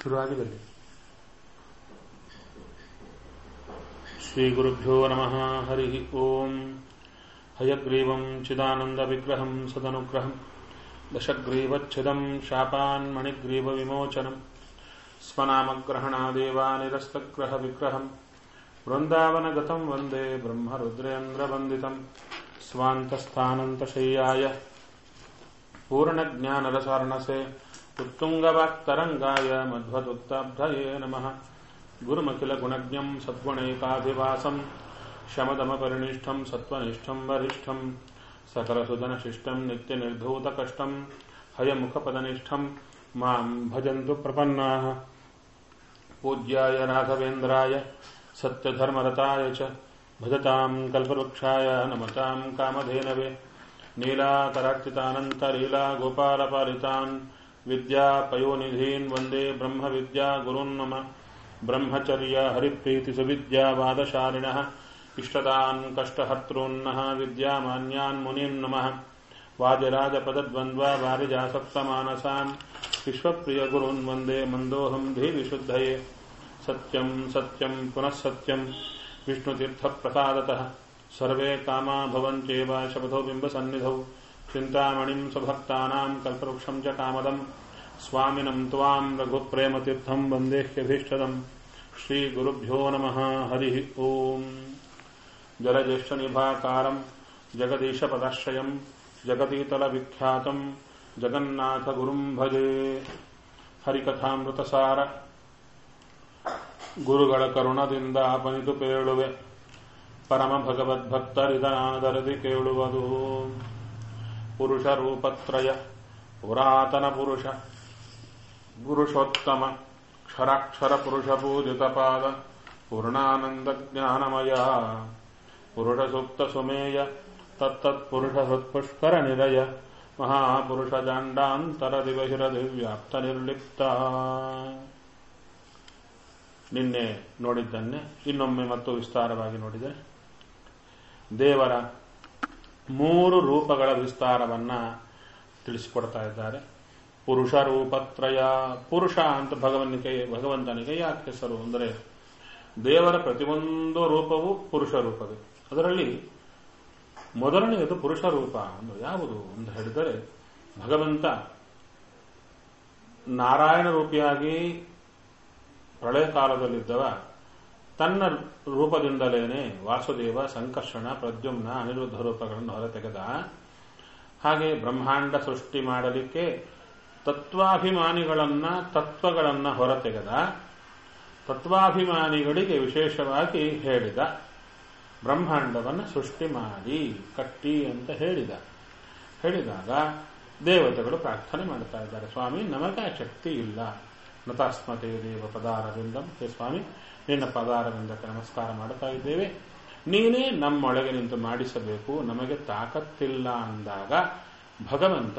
ಶುರುವಾಗಿರಲಿ ಶ್ರೀಗುರುಭ್ಯೋ ನಮಃ ಹರಿ ಓಂ ಹಯಗ್ರೀವಂ ಚಿದಾನಂದವಿಗ್ರಹಂ ಸದನುಗ್ರಹಂ ದಶಗ್ರೀವಚ್ಛಿದಂ ಶಾಪಾನ್ ಮಣಿಗ್ರೀವವಿಮೋಚನಂ ಸ್ವನಾಮಗ್ರಹಣಾದೇವಾನಿರಸ್ತಗ್ರಹವಿಗ್ರಹಂ ವೃಂದಾವನಗತಂ ವಂದೇ ಬ್ರಹ್ಮರುದ್ರೇಂದ್ರವಂದಿತಂ ಸ್ವಾಂತಸ್ಥಾನಂತಶಯ್ಯಾಯ पूर्णज्ञानरसारणसे उत्तुङ्गवाक्तरङ्गाय मध्वदुत्ताब्धये नमः गुरुमखिलगुणज्ञम् सद्गुणैकाभिवासम् शमदमपरिनिष्ठम् सत्त्वनिष्ठम् वरिष्ठम् सकलसुदनशिष्टम् नित्यनिर्धूतकष्टम् हयमुखपदनिष्ठम् माम् भजन्तु प्रपन्नाः पूज्याय राघवेन्द्राय सत्यधर्मरताय च भजताम् कल्पवृक्षाय नमताम् कामधेनवे नीलाकरार्चितानन्तलीला गोपालपालितान् विद्यापयोनिधीन् वन्दे ब्रह्मविद्या गुरून् नम ब्रह्मचर्य हरिप्रीतिसुविद्यावादशालिनः इष्टदान् कष्टहर्तॄन्नः विद्यामान्यान् मुनीन् नमः वादिराजपदद्वन्द्वा वारिजासप्तमानसान् विश्वप्रियगुरून् वन्दे मन्दोऽहम् धीविशुद्धये सत्यम् सत्यम् पुनः सत्यम् विष्णुतीर्थप्रसादतः सर्वे कामा भवन्त्येव शपथो बिम्बसन्निधौ चिन्तामणिम् स्वभक्तानाम् कल्पवृक्षम् च कामदम् स्वामिनम् त्वाम् रघुप्रेमतीर्थम् वन्देह्यभीष्टदम् श्रीगुरुभ्यो नमः हरिः ओम् जलज्येष्ठनिभाकारम् जगदीशपदाश्रयम् जगतीतलविख्यातम् जगन्नाथगुरुम् भजे ಹರಿಕಥಾಮೃತಸಾರ ಗುರುಗಳ ಕರುಣದಿಂದ ಅಪನಿತು ಪೇಳುವೆ ಪರಮ ಭಗವದ್ಭಕ್ತರಿದನಾದರದಿ ಕೇಳುವುದು ಪುರುಷ ರೂಪತ್ರಯ ಪುರಾತನ ಪುರುಷ ಪುರುಷೋತ್ತಮ ಕ್ಷರಾಕ್ಷರ ಪುರುಷ ಪೂಜಿತ ಪಾದ ಪೂರ್ಣಾನಂದ ಜ್ಞಾನಮಯ ಪುರುಷ ಸೂಕ್ತ ಸುಮೇಯ ತತ್ತತ್ಪುರುಷ ಹೃತ್ಪುಷ್ಕರ ನಿಲಯ ಮಹಾಪುರುಷ ಜಾಂಡಾಂತರ ದಿವಹಿರದಿ ವ್ಯಾಪ್ತ ನಿರ್ಲಿಪ್ತ ನಿನ್ನೆ ನೋಡಿದ್ದನ್ನೇ ಇನ್ನೊಮ್ಮೆ ಮತ್ತು ವಿಸ್ತಾರವಾಗಿ ನೋಡಿದರೆ ದೇವರ ಮೂರು ರೂಪಗಳ ವಿಸ್ತಾರವನ್ನ ತಿಳಿಸಿಕೊಡ್ತಾ ಇದ್ದಾರೆ ಪುರುಷ ರೂಪತ್ರಯ ಪುರುಷ ಅಂತ ಭಗವನಿಗೆ ಭಗವಂತನಿಗೆ ಯಾಕೆ ಹೆಸರು ಅಂದರೆ ದೇವರ ಪ್ರತಿಯೊಂದು ರೂಪವು ಪುರುಷ ರೂಪವೇ ಅದರಲ್ಲಿ ಮೊದಲನೆಯದು ಪುರುಷ ರೂಪ ಅಂದ್ರೆ ಯಾವುದು ಅಂತ ಹೇಳಿದರೆ ಭಗವಂತ ನಾರಾಯಣ ರೂಪಿಯಾಗಿ ಪ್ರಳಯ ಕಾಲದಲ್ಲಿದ್ದವ ತನ್ನ ರೂಪದಿಂದಲೇನೆ ವಾಸುದೇವ ಸಂಕರ್ಷಣ ಪ್ರದ್ಯುಮ್ನ ಅನಿರುದ್ಧ ರೂಪಗಳನ್ನು ಹೊರತೆಗೆದ ಹಾಗೆ ಬ್ರಹ್ಮಾಂಡ ಸೃಷ್ಟಿ ಮಾಡಲಿಕ್ಕೆ ತತ್ವಾಭಿಮಾನಿಗಳನ್ನ ತತ್ವಗಳನ್ನ ಹೊರತೆಗೆದ ತತ್ವಾಭಿಮಾನಿಗಳಿಗೆ ವಿಶೇಷವಾಗಿ ಹೇಳಿದ ಬ್ರಹ್ಮಾಂಡವನ್ನು ಸೃಷ್ಟಿ ಮಾಡಿ ಕಟ್ಟಿ ಅಂತ ಹೇಳಿದ ಹೇಳಿದಾಗ ದೇವತೆಗಳು ಪ್ರಾರ್ಥನೆ ಮಾಡ್ತಾ ಇದ್ದಾರೆ ಸ್ವಾಮಿ ನಮಗೆ ಆ ಶಕ್ತಿ ಇಲ್ಲ ನತಾಸ್ಮತೆ ದೇವ ಪದಾರವಿಂದಂ ಹೇ ಸ್ವಾಮಿ ನಿನ್ನ ಪದಾರವಿಂದಕ್ಕೆ ನಮಸ್ಕಾರ ಮಾಡ್ತಾ ಇದ್ದೇವೆ ನೀನೇ ನಮ್ಮೊಳಗೆ ನಿಂತು ಮಾಡಿಸಬೇಕು ನಮಗೆ ತಾಕತ್ತಿಲ್ಲ ಅಂದಾಗ ಭಗವಂತ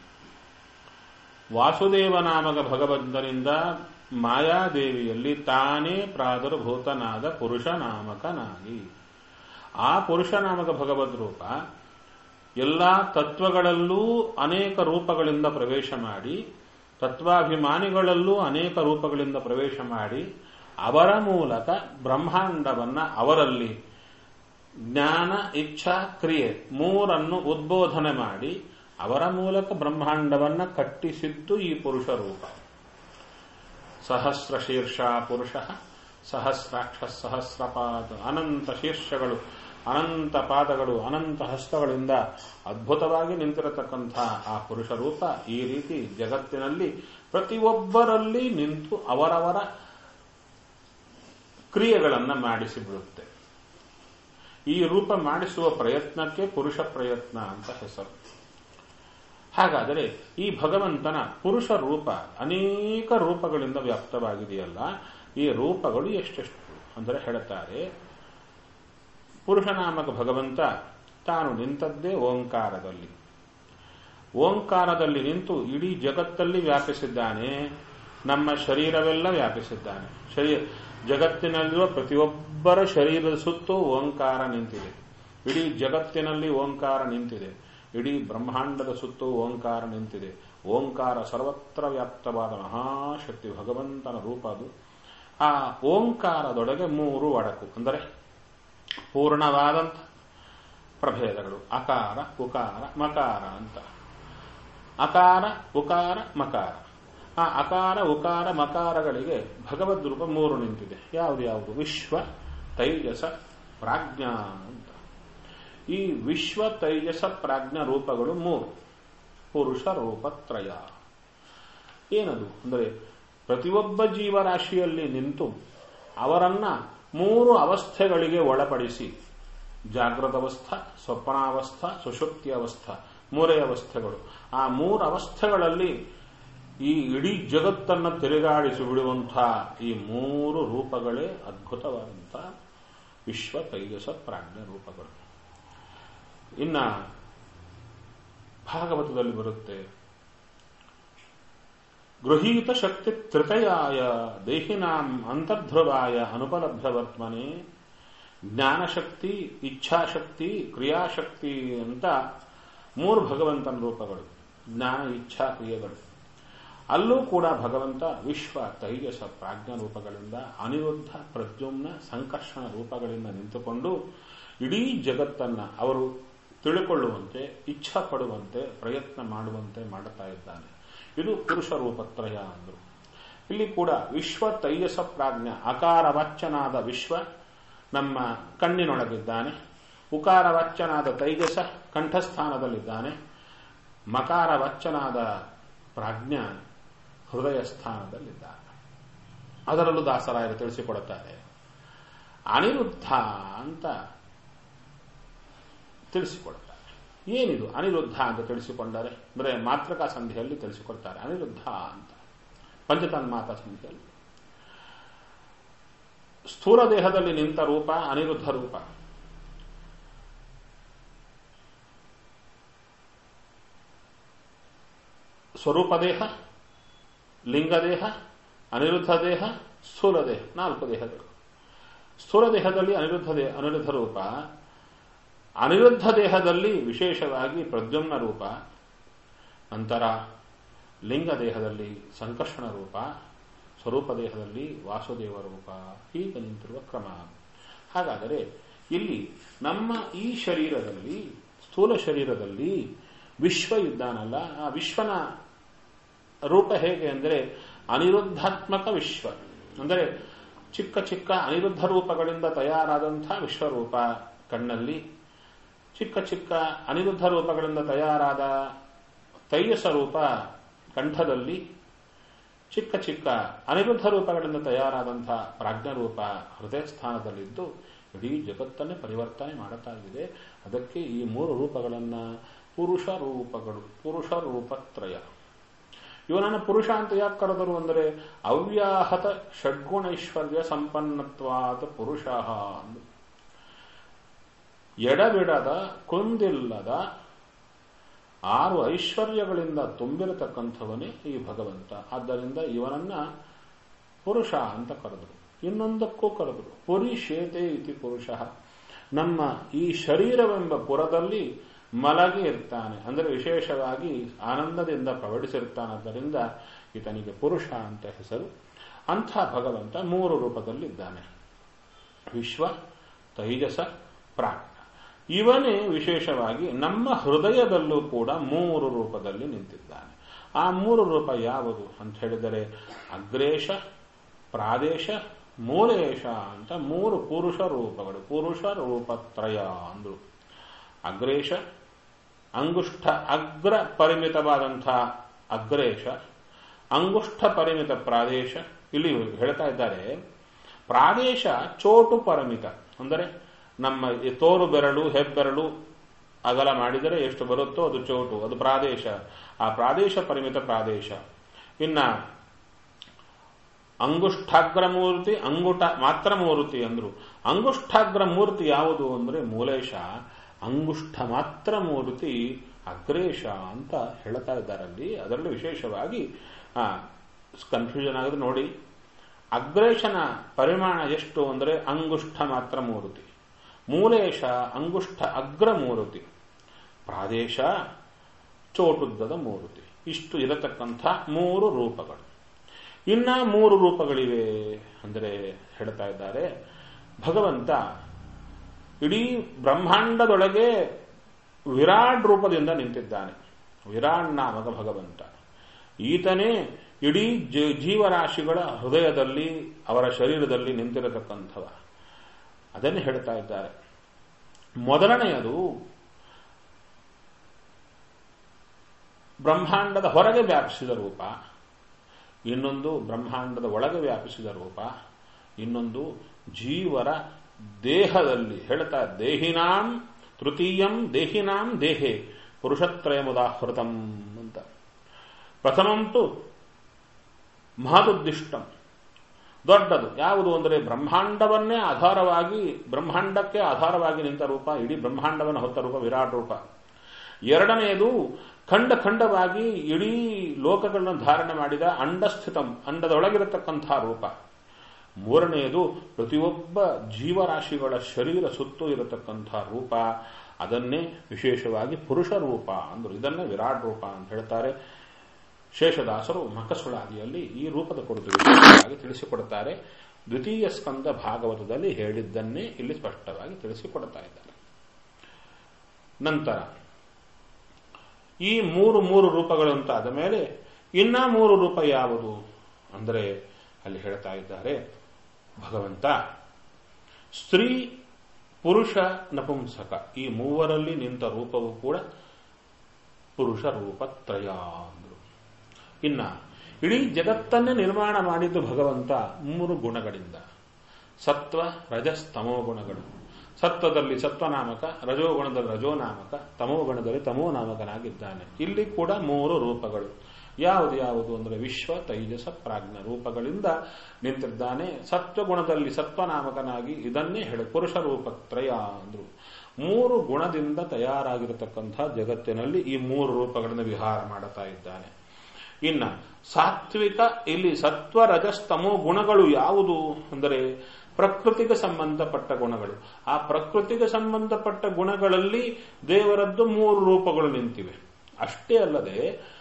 ವಾಸುದೇವ ನಾಮಕ ಭಗವಂತನಿಂದ ಮಾಯಾದೇವಿಯಲ್ಲಿ ತಾನೇ ಪ್ರಾದುರ್ಭೂತನಾದ ಪುರುಷ ನಾಮಕನಾಗಿ ಆ ಪುರುಷ ನಾಮಕ ಭಗವದ್ ರೂಪ ಎಲ್ಲಾ ತತ್ವಗಳಲ್ಲೂ ಅನೇಕ ರೂಪಗಳಿಂದ ಪ್ರವೇಶ ಮಾಡಿ ತತ್ವಾಭಿಮಾನಿಗಳಲ್ಲೂ ಅನೇಕ ರೂಪಗಳಿಂದ ಪ್ರವೇಶ ಮಾಡಿ ಅವರ ಮೂಲಕ ಬ್ರಹ್ಮಾಂಡವನ್ನ ಅವರಲ್ಲಿ ಜ್ಞಾನ ಇಚ್ಛಾ ಕ್ರಿಯೆ ಮೂರನ್ನು ಉದ್ಬೋಧನೆ ಮಾಡಿ ಅವರ ಮೂಲಕ ಬ್ರಹ್ಮಾಂಡವನ್ನ ಕಟ್ಟಿಸಿದ್ದು ಈ ಪುರುಷ ರೂಪ ಸಹಸ್ರ ಶೀರ್ಷ ಪುರುಷ ಸಹಸ್ರಾಕ್ಷ ಸಹಸ್ರಪಾದ ಅನಂತ ಶೀರ್ಷಗಳು ಅನಂತ ಪಾದಗಳು ಅನಂತ ಹಸ್ತಗಳಿಂದ ಅದ್ಭುತವಾಗಿ ನಿಂತಿರತಕ್ಕಂಥ ಆ ಪುರುಷ ರೂಪ ಈ ರೀತಿ ಜಗತ್ತಿನಲ್ಲಿ ಪ್ರತಿಯೊಬ್ಬರಲ್ಲಿ ನಿಂತು ಅವರವರ ಕ್ರಿಯೆಗಳನ್ನು ಮಾಡಿಸಿಬಿಡುತ್ತೆ ಈ ರೂಪ ಮಾಡಿಸುವ ಪ್ರಯತ್ನಕ್ಕೆ ಪುರುಷ ಪ್ರಯತ್ನ ಅಂತ ಹೆಸರು ಹಾಗಾದರೆ ಈ ಭಗವಂತನ ಪುರುಷ ರೂಪ ಅನೇಕ ರೂಪಗಳಿಂದ ವ್ಯಾಪ್ತವಾಗಿದೆಯಲ್ಲ ಈ ರೂಪಗಳು ಎಷ್ಟೆಷ್ಟು ಅಂದರೆ ಹೇಳುತ್ತಾರೆ ಪುರುಷನಾಮಕ ಭಗವಂತ ತಾನು ನಿಂತದ್ದೇ ಓಂಕಾರದಲ್ಲಿ ಓಂಕಾರದಲ್ಲಿ ನಿಂತು ಇಡೀ ಜಗತ್ತಲ್ಲಿ ವ್ಯಾಪಿಸಿದ್ದಾನೆ ನಮ್ಮ ಶರೀರವೆಲ್ಲ ವ್ಯಾಪಿಸಿದ್ದಾನೆ ಶರೀರ ಜಗತ್ತಿನಲ್ಲಿರುವ ಪ್ರತಿಯೊಬ್ಬರ ಶರೀರದ ಸುತ್ತೂ ಓಂಕಾರ ನಿಂತಿದೆ ಇಡೀ ಜಗತ್ತಿನಲ್ಲಿ ಓಂಕಾರ ನಿಂತಿದೆ ಇಡೀ ಬ್ರಹ್ಮಾಂಡದ ಸುತ್ತೂ ಓಂಕಾರ ನಿಂತಿದೆ ಓಂಕಾರ ಸರ್ವತ್ರ ವ್ಯಾಪ್ತವಾದ ಮಹಾಶಕ್ತಿ ಭಗವಂತನ ರೂಪ ಅದು ಆ ಓಂಕಾರದೊಳಗೆ ಮೂರು ಒಡಕು ಅಂದರೆ ಪೂರ್ಣವಾದಂಥ ಪ್ರಭೇದಗಳು ಅಕಾರ ಉಕಾರ ಮಕಾರ ಅಂತ ಅಕಾರ ಉಕಾರ ಮಕಾರ ಆ ಅಕಾರ ಉಕಾರ ಮಕಾರಗಳಿಗೆ ಭಗವದ್ ರೂಪ ಮೂರು ನಿಂತಿದೆ ಯಾವುದು ಯಾವುದು ವಿಶ್ವ ತೈಜಸ ಪ್ರಾಜ್ಞಾ ಅಂತ ಈ ವಿಶ್ವ ತೈಜಸ ಪ್ರಾಜ್ಞಾ ರೂಪಗಳು ಮೂರು ಪುರುಷ ರೂಪತ್ರಯ ಏನದು ಅಂದರೆ ಪ್ರತಿಯೊಬ್ಬ ಜೀವರಾಶಿಯಲ್ಲಿ ನಿಂತು ಅವರನ್ನ ಮೂರು ಅವಸ್ಥೆಗಳಿಗೆ ಒಳಪಡಿಸಿ ಜಾಗೃತ ಅವಸ್ಥಾ ಸ್ವಪ್ನಾವಸ್ಥಾ ಸುಷುಪ್ತಿ ಅವಸ್ಥಾ ಮೂರೇ ಅವಸ್ಥೆಗಳು ಆ ಮೂರು ಅವಸ್ಥೆಗಳಲ್ಲಿ ಈ ಇಡೀ ಜಗತ್ತನ್ನು ತಿರುಗಾಡಿಸಿ ಬಿಡುವಂಥ ಈ ಮೂರು ರೂಪಗಳೇ ಅದ್ಭುತವಾದಂಥ ವಿಶ್ವ ತೈಜಸ ಪ್ರಾಜ್ಞ ರೂಪಗಳು ಇನ್ನ ಭಾಗವತದಲ್ಲಿ ಬರುತ್ತೆ ಗೃಹೀತ ಶಕ್ತಿ ತ್ರಿತಯಾಯ ದೇಹಿನಾಂ ಅಂತರ್ಧ್ರುವಾಯ ಅನುಪಲಭ್ಯವರ್ತ್ಮನೆ ಜ್ಞಾನಶಕ್ತಿ ಇಚ್ಛಾಶಕ್ತಿ ಕ್ರಿಯಾಶಕ್ತಿ ಅಂತ ಮೂರು ಭಗವಂತನ ರೂಪಗಳು ಜ್ಞಾನ ಇಚ್ಛಾ ಕ್ರಿಯೆಗಳು ಅಲ್ಲೂ ಕೂಡ ಭಗವಂತ ವಿಶ್ವ ತೈಜಸ ಪ್ರಾಜ್ಞ ರೂಪಗಳಿಂದ ಅನಿರುದ್ಧ ಪ್ರದ್ಯುಮ್ನ ಸಂಕರ್ಷಣ ರೂಪಗಳಿಂದ ನಿಂತುಕೊಂಡು ಇಡೀ ಜಗತ್ತನ್ನ ಅವರು ತಿಳುಕೊಳ್ಳುವಂತೆ ಇಚ್ಛಾ ಪಡುವಂತೆ ಪ್ರಯತ್ನ ಮಾಡುವಂತೆ ಮಾಡುತ್ತಾ ಇದ್ದಾನೆ ಇದು ಪುರುಷ ರೂಪತ್ರಯ ಅಂದರು ಇಲ್ಲಿ ಕೂಡ ವಿಶ್ವ ತೈಜಸ ಪ್ರಾಜ್ಞ ಅಕಾರವಾಚ್ಯನಾದ ವಿಶ್ವ ನಮ್ಮ ಕಣ್ಣಿನೊಳಗಿದ್ದಾನೆ ಉಕಾರವಾಚ್ಯನಾದ ತೈಜಸ ಕಂಠಸ್ಥಾನದಲ್ಲಿದ್ದಾನೆ ಮಕಾರವಾಚ್ಯನಾದ ಪ್ರಾಜ್ಞ ಹೃದಯ ಸ್ಥಾನದಲ್ಲಿದ್ದಾನೆ ಅದರಲ್ಲೂ ದಾಸರಾಯರು ತಿಳಿಸಿಕೊಡುತ್ತಾರೆ ಅನಿರುದ್ಧ ಅಂತ ತಿಳಿಸಿಕೊಡುತ್ತಾರೆ ಏನಿದು ಅನಿರುದ್ಧ ಅಂತ ತಿಳಿಸಿಕೊಂಡರೆ ಅಂದರೆ ಮಾತೃಕಾ ಸಂಧಿಯಲ್ಲಿ ತಿಳಿಸಿಕೊಡ್ತಾರೆ ಅನಿರುದ್ಧ ಅಂತ ಪಂಚತನ್ಮಾತ ಸಂಧಿಯಲ್ಲಿ ಸ್ಥೂಲ ದೇಹದಲ್ಲಿ ನಿಂತ ರೂಪ ಅನಿರುದ್ಧ ರೂಪ ಸ್ವರೂಪ ದೇಹ ಲಿಂಗದೇಹ ಅನಿರುದ್ಧ ದೇಹ ಸ್ಥೂಲ ದೇಹ ನಾಲ್ಕು ದೇಹಗಳು ಸ್ಥೂಲ ದೇಹದಲ್ಲಿ ಅನಿರುದ್ಧ ದೇಹ ಅನಿರುದ್ಧ ರೂಪ ಅನಿರುದ್ಧ ದೇಹದಲ್ಲಿ ವಿಶೇಷವಾಗಿ ಪ್ರದ್ಯುಮ್ನ ರೂಪ ನಂತರ ಲಿಂಗ ದೇಹದಲ್ಲಿ ಸಂಕರ್ಷಣ ರೂಪ ಸ್ವರೂಪ ದೇಹದಲ್ಲಿ ವಾಸುದೇವ ರೂಪ ಹೀಗೆ ನಿಂತಿರುವ ಕ್ರಮ ಹಾಗಾದರೆ ಇಲ್ಲಿ ನಮ್ಮ ಈ ಶರೀರದಲ್ಲಿ ಸ್ಥೂಲ ಶರೀರದಲ್ಲಿ ವಿಶ್ವ ಇದ್ದಾನಲ್ಲ ಆ ವಿಶ್ವನ ರೂಪ ಹೇಗೆ ಅಂದರೆ ಅನಿರುದ್ಧಾತ್ಮಕ ವಿಶ್ವ ಅಂದರೆ ಚಿಕ್ಕ ಚಿಕ್ಕ ಅನಿರುದ್ಧ ರೂಪಗಳಿಂದ ತಯಾರಾದಂಥ ವಿಶ್ವರೂಪ ಕಣ್ಣಲ್ಲಿ ಚಿಕ್ಕ ಚಿಕ್ಕ ಅನಿರುದ್ಧ ರೂಪಗಳಿಂದ ತಯಾರಾದ ತೈಜಸ ರೂಪ ಕಂಠದಲ್ಲಿ ಚಿಕ್ಕ ಚಿಕ್ಕ ಅನಿರುದ್ಧ ರೂಪಗಳಿಂದ ತಯಾರಾದಂಥ ಪ್ರಾಜ್ಞರೂಪ ಹೃದಯ ಸ್ಥಾನದಲ್ಲಿದ್ದು ಇಡೀ ಜಗತ್ತನ್ನೇ ಪರಿವರ್ತನೆ ಮಾಡುತ್ತಾ ಇದೆ ಅದಕ್ಕೆ ಈ ಮೂರು ರೂಪಗಳನ್ನು ಪುರುಷ ರೂಪಗಳು ಪುರುಷ ರೂಪತ್ರಯ ಇವನನ್ನು ಪುರುಷ ಅಂತ ಯಾಕೆ ಕರೆದರು ಅಂದರೆ ಅವ್ಯಾಹತ ಷಡ್ಗುಣೈಶ್ವರ್ಯ ಸಂಪನ್ನತ್ವಾದ ಪುರುಷ ಅಂದು ಎಡಬಿಡದ ಕುಂದಿಲ್ಲದ ಆರು ಐಶ್ವರ್ಯಗಳಿಂದ ತುಂಬಿರತಕ್ಕಂಥವನೇ ಈ ಭಗವಂತ ಆದ್ದರಿಂದ ಇವನನ್ನ ಪುರುಷ ಅಂತ ಕರೆದರು ಇನ್ನೊಂದಕ್ಕೂ ಕರೆದರು ಪುರಿ ಶೇತೆ ಇತಿ ಪುರುಷ ನಮ್ಮ ಈ ಶರೀರವೆಂಬ ಪುರದಲ್ಲಿ ಮಲಗಿ ಇರ್ತಾನೆ ಅಂದರೆ ವಿಶೇಷವಾಗಿ ಆನಂದದಿಂದ ಪ್ರವಡಿಸಿರ್ತಾನದ್ದರಿಂದ ಈತನಿಗೆ ಪುರುಷ ಅಂತ ಹೆಸರು ಅಂಥ ಭಗವಂತ ಮೂರು ರೂಪದಲ್ಲಿದ್ದಾನೆ ವಿಶ್ವ ತೈಜಸ ಪ್ರಾಜ್ಞ ಇವನೇ ವಿಶೇಷವಾಗಿ ನಮ್ಮ ಹೃದಯದಲ್ಲೂ ಕೂಡ ಮೂರು ರೂಪದಲ್ಲಿ ನಿಂತಿದ್ದಾನೆ ಆ ಮೂರು ರೂಪ ಯಾವುದು ಅಂತ ಹೇಳಿದರೆ ಅಗ್ರೇಶ ಪ್ರಾದೇಶ ಮೂಲೇಶ ಅಂತ ಮೂರು ಪುರುಷ ರೂಪಗಳು ಪುರುಷ ರೂಪತ್ರಯ ಅಂದ್ರು ಅಗ್ರೇಶ ಅಂಗುಷ್ಠ ಅಗ್ರ ಪರಿಮಿತವಾದಂಥ ಅಗ್ರೇಶ ಅಂಗುಷ್ಠ ಪರಿಮಿತ ಪ್ರಾದೇಶ ಇಲ್ಲಿ ಹೇಳ್ತಾ ಇದ್ದಾರೆ ಪ್ರಾದೇಶ ಚೋಟು ಪರಿಮಿತ ಅಂದರೆ ನಮ್ಮ ಈ ತೋರು ಬೆರಳು ಹೆಬ್ಬೆರಳು ಅಗಲ ಮಾಡಿದರೆ ಎಷ್ಟು ಬರುತ್ತೋ ಅದು ಚೋಟು ಅದು ಪ್ರಾದೇಶ ಆ ಪ್ರಾದೇಶ ಪರಿಮಿತ ಪ್ರಾದೇಶ ಇನ್ನ ಅಂಗುಷ್ಠಾಗ್ರ ಮೂರ್ತಿ ಅಂಗುಟ ಮಾತ್ರ ಮೂರ್ತಿ ಅಂದ್ರು ಅಂಗುಷ್ಠಾಗ್ರ ಮೂರ್ತಿ ಯಾವುದು ಅಂದ್ರೆ ಮೂಲೇಶ ಅಂಗುಷ್ಠ ಮಾತ್ರ ಮೂರ್ತಿ ಅಗ್ರೇಶ ಅಂತ ಹೇಳ್ತಾ ಇದ್ದಾರಲ್ಲಿ ಅದರಲ್ಲಿ ವಿಶೇಷವಾಗಿ ಕನ್ಫ್ಯೂಷನ್ ಆಗಿದೆ ನೋಡಿ ಅಗ್ರೇಶನ ಪರಿಮಾಣ ಎಷ್ಟು ಅಂದರೆ ಅಂಗುಷ್ಠ ಮಾತ್ರ ಮೂರ್ತಿ ಮೂಲೇಶ ಅಂಗುಷ್ಠ ಅಗ್ರ ಮೂರ್ತಿ ಪ್ರಾದೇಶ ಚೋಟುದ್ದದ ಮೂರ್ತಿ ಇಷ್ಟು ಇರತಕ್ಕಂಥ ಮೂರು ರೂಪಗಳು ಇನ್ನ ಮೂರು ರೂಪಗಳಿವೆ ಅಂದರೆ ಹೇಳ್ತಾ ಇದ್ದಾರೆ ಭಗವಂತ ಇಡೀ ಬ್ರಹ್ಮಾಂಡದೊಳಗೆ ವಿರಾಟ್ ರೂಪದಿಂದ ನಿಂತಿದ್ದಾನೆ ವಿರಾಟ್ ನಾಮಕ ಭಗವಂತ ಈತನೇ ಇಡೀ ಜೀವರಾಶಿಗಳ ಹೃದಯದಲ್ಲಿ ಅವರ ಶರೀರದಲ್ಲಿ ನಿಂತಿರತಕ್ಕಂಥವ ಅದನ್ನು ಹೇಳ್ತಾ ಇದ್ದಾರೆ ಮೊದಲನೆಯದು ಬ್ರಹ್ಮಾಂಡದ ಹೊರಗೆ ವ್ಯಾಪಿಸಿದ ರೂಪ ಇನ್ನೊಂದು ಬ್ರಹ್ಮಾಂಡದ ಒಳಗೆ ವ್ಯಾಪಿಸಿದ ರೂಪ ಇನ್ನೊಂದು ಜೀವರ ದೇಹದಲ್ಲಿ ಹೇಳ್ತಾ ದೇಹಿನಾಂ ತೃತೀಯಂ ದೇಹಿನಾಂ ದೇಹೆ ಪುರುಷತ್ರಯಮುದಾಹೃತಂ ಅಂತ ಪ್ರಥಮಂತೂ ಮಹದುದ್ದಿಷ್ಟಂ ದೊಡ್ಡದು ಯಾವುದು ಅಂದರೆ ಬ್ರಹ್ಮಾಂಡವನ್ನೇ ಆಧಾರವಾಗಿ ಬ್ರಹ್ಮಾಂಡಕ್ಕೆ ಆಧಾರವಾಗಿ ನಿಂತ ರೂಪ ಇಡೀ ಬ್ರಹ್ಮಾಂಡವನ್ನು ಹೊತ್ತ ರೂಪ ವಿರಾಟ್ ರೂಪ ಎರಡನೆಯದು ಖಂಡ ಖಂಡವಾಗಿ ಇಡೀ ಲೋಕಗಳನ್ನು ಧಾರಣೆ ಮಾಡಿದ ಅಂಡಸ್ಥಿತಂ ಅಂಡದೊಳಗಿರತಕ್ಕಂಥ ರೂಪ ಮೂರನೆಯದು ಪ್ರತಿಯೊಬ್ಬ ಜೀವರಾಶಿಗಳ ಶರೀರ ಸುತ್ತು ಇರತಕ್ಕಂಥ ರೂಪ ಅದನ್ನೇ ವಿಶೇಷವಾಗಿ ಪುರುಷ ರೂಪ ಅಂದರು ಇದನ್ನೇ ವಿರಾಟ್ ರೂಪ ಅಂತ ಹೇಳ್ತಾರೆ ಶೇಷದಾಸರು ಮಕಸುಳಾದಿಯಲ್ಲಿ ಈ ರೂಪದ ಕುರಿತು ವಿಶೇಷವಾಗಿ ತಿಳಿಸಿಕೊಡುತ್ತಾರೆ ದ್ವಿತೀಯ ಸ್ಕಂದ ಭಾಗವತದಲ್ಲಿ ಹೇಳಿದ್ದನ್ನೇ ಇಲ್ಲಿ ಸ್ಪಷ್ಟವಾಗಿ ತಿಳಿಸಿಕೊಡ್ತಾ ಇದ್ದಾರೆ ನಂತರ ಈ ಮೂರು ಮೂರು ರೂಪಗಳು ಅಂತ ಆದ ಮೇಲೆ ಇನ್ನ ಮೂರು ರೂಪ ಯಾವುದು ಅಂದರೆ ಅಲ್ಲಿ ಹೇಳ್ತಾ ಇದ್ದಾರೆ ಭಗವಂತ ಸ್ತ್ರೀ ಪುರುಷ ನಪುಂಸಕ ಈ ಮೂವರಲ್ಲಿ ನಿಂತ ರೂಪವು ಕೂಡ ಪುರುಷ ರೂಪತ್ರಯ ಅಂದರು ಇನ್ನ ಇಡೀ ಜಗತ್ತನ್ನೇ ನಿರ್ಮಾಣ ಮಾಡಿದ್ದು ಭಗವಂತ ಮೂರು ಗುಣಗಳಿಂದ ಸತ್ವ ರಜಸ್ತಮೋ ಗುಣಗಳು ಸತ್ವದಲ್ಲಿ ಸತ್ವನಾಮಕ ರಜೋಗುಣದಲ್ಲಿ ರಜೋನಾಮಕ ತಮೋಗುಣದಲ್ಲಿ ತಮೋನಾಮಕನಾಗಿದ್ದಾನೆ ಇಲ್ಲಿ ಕೂಡ ಮೂರು ರೂಪಗಳು ಯಾವುದು ಯಾವುದು ಅಂದರೆ ವಿಶ್ವ ತೈಜಸ ಪ್ರಾಜ್ಞ ರೂಪಗಳಿಂದ ನಿಂತಿದ್ದಾನೆ ಸತ್ವಗುಣದಲ್ಲಿ ಸತ್ವನಾಮಕನಾಗಿ ಇದನ್ನೇ ಹೇಳಿ ಪುರುಷ ರೂಪತ್ರಯ ಅಂದ್ರು ಮೂರು ಗುಣದಿಂದ ತಯಾರಾಗಿರತಕ್ಕಂಥ ಜಗತ್ತಿನಲ್ಲಿ ಈ ಮೂರು ರೂಪಗಳನ್ನು ವಿಹಾರ ಮಾಡುತ್ತಾ ಇದ್ದಾನೆ ಇನ್ನ ಸಾತ್ವಿಕ ಇಲ್ಲಿ ಸತ್ವ ರಜಸ್ತಮೋ ಗುಣಗಳು ಯಾವುದು ಅಂದರೆ ಪ್ರಕೃತಿಗೆ ಸಂಬಂಧಪಟ್ಟ ಗುಣಗಳು ಆ ಪ್ರಕೃತಿಗೆ ಸಂಬಂಧಪಟ್ಟ ಗುಣಗಳಲ್ಲಿ ದೇವರದ್ದು ಮೂರು ರೂಪಗಳು ನಿಂತಿವೆ ಅಷ್ಟೇ ಅಲ್ಲದೆ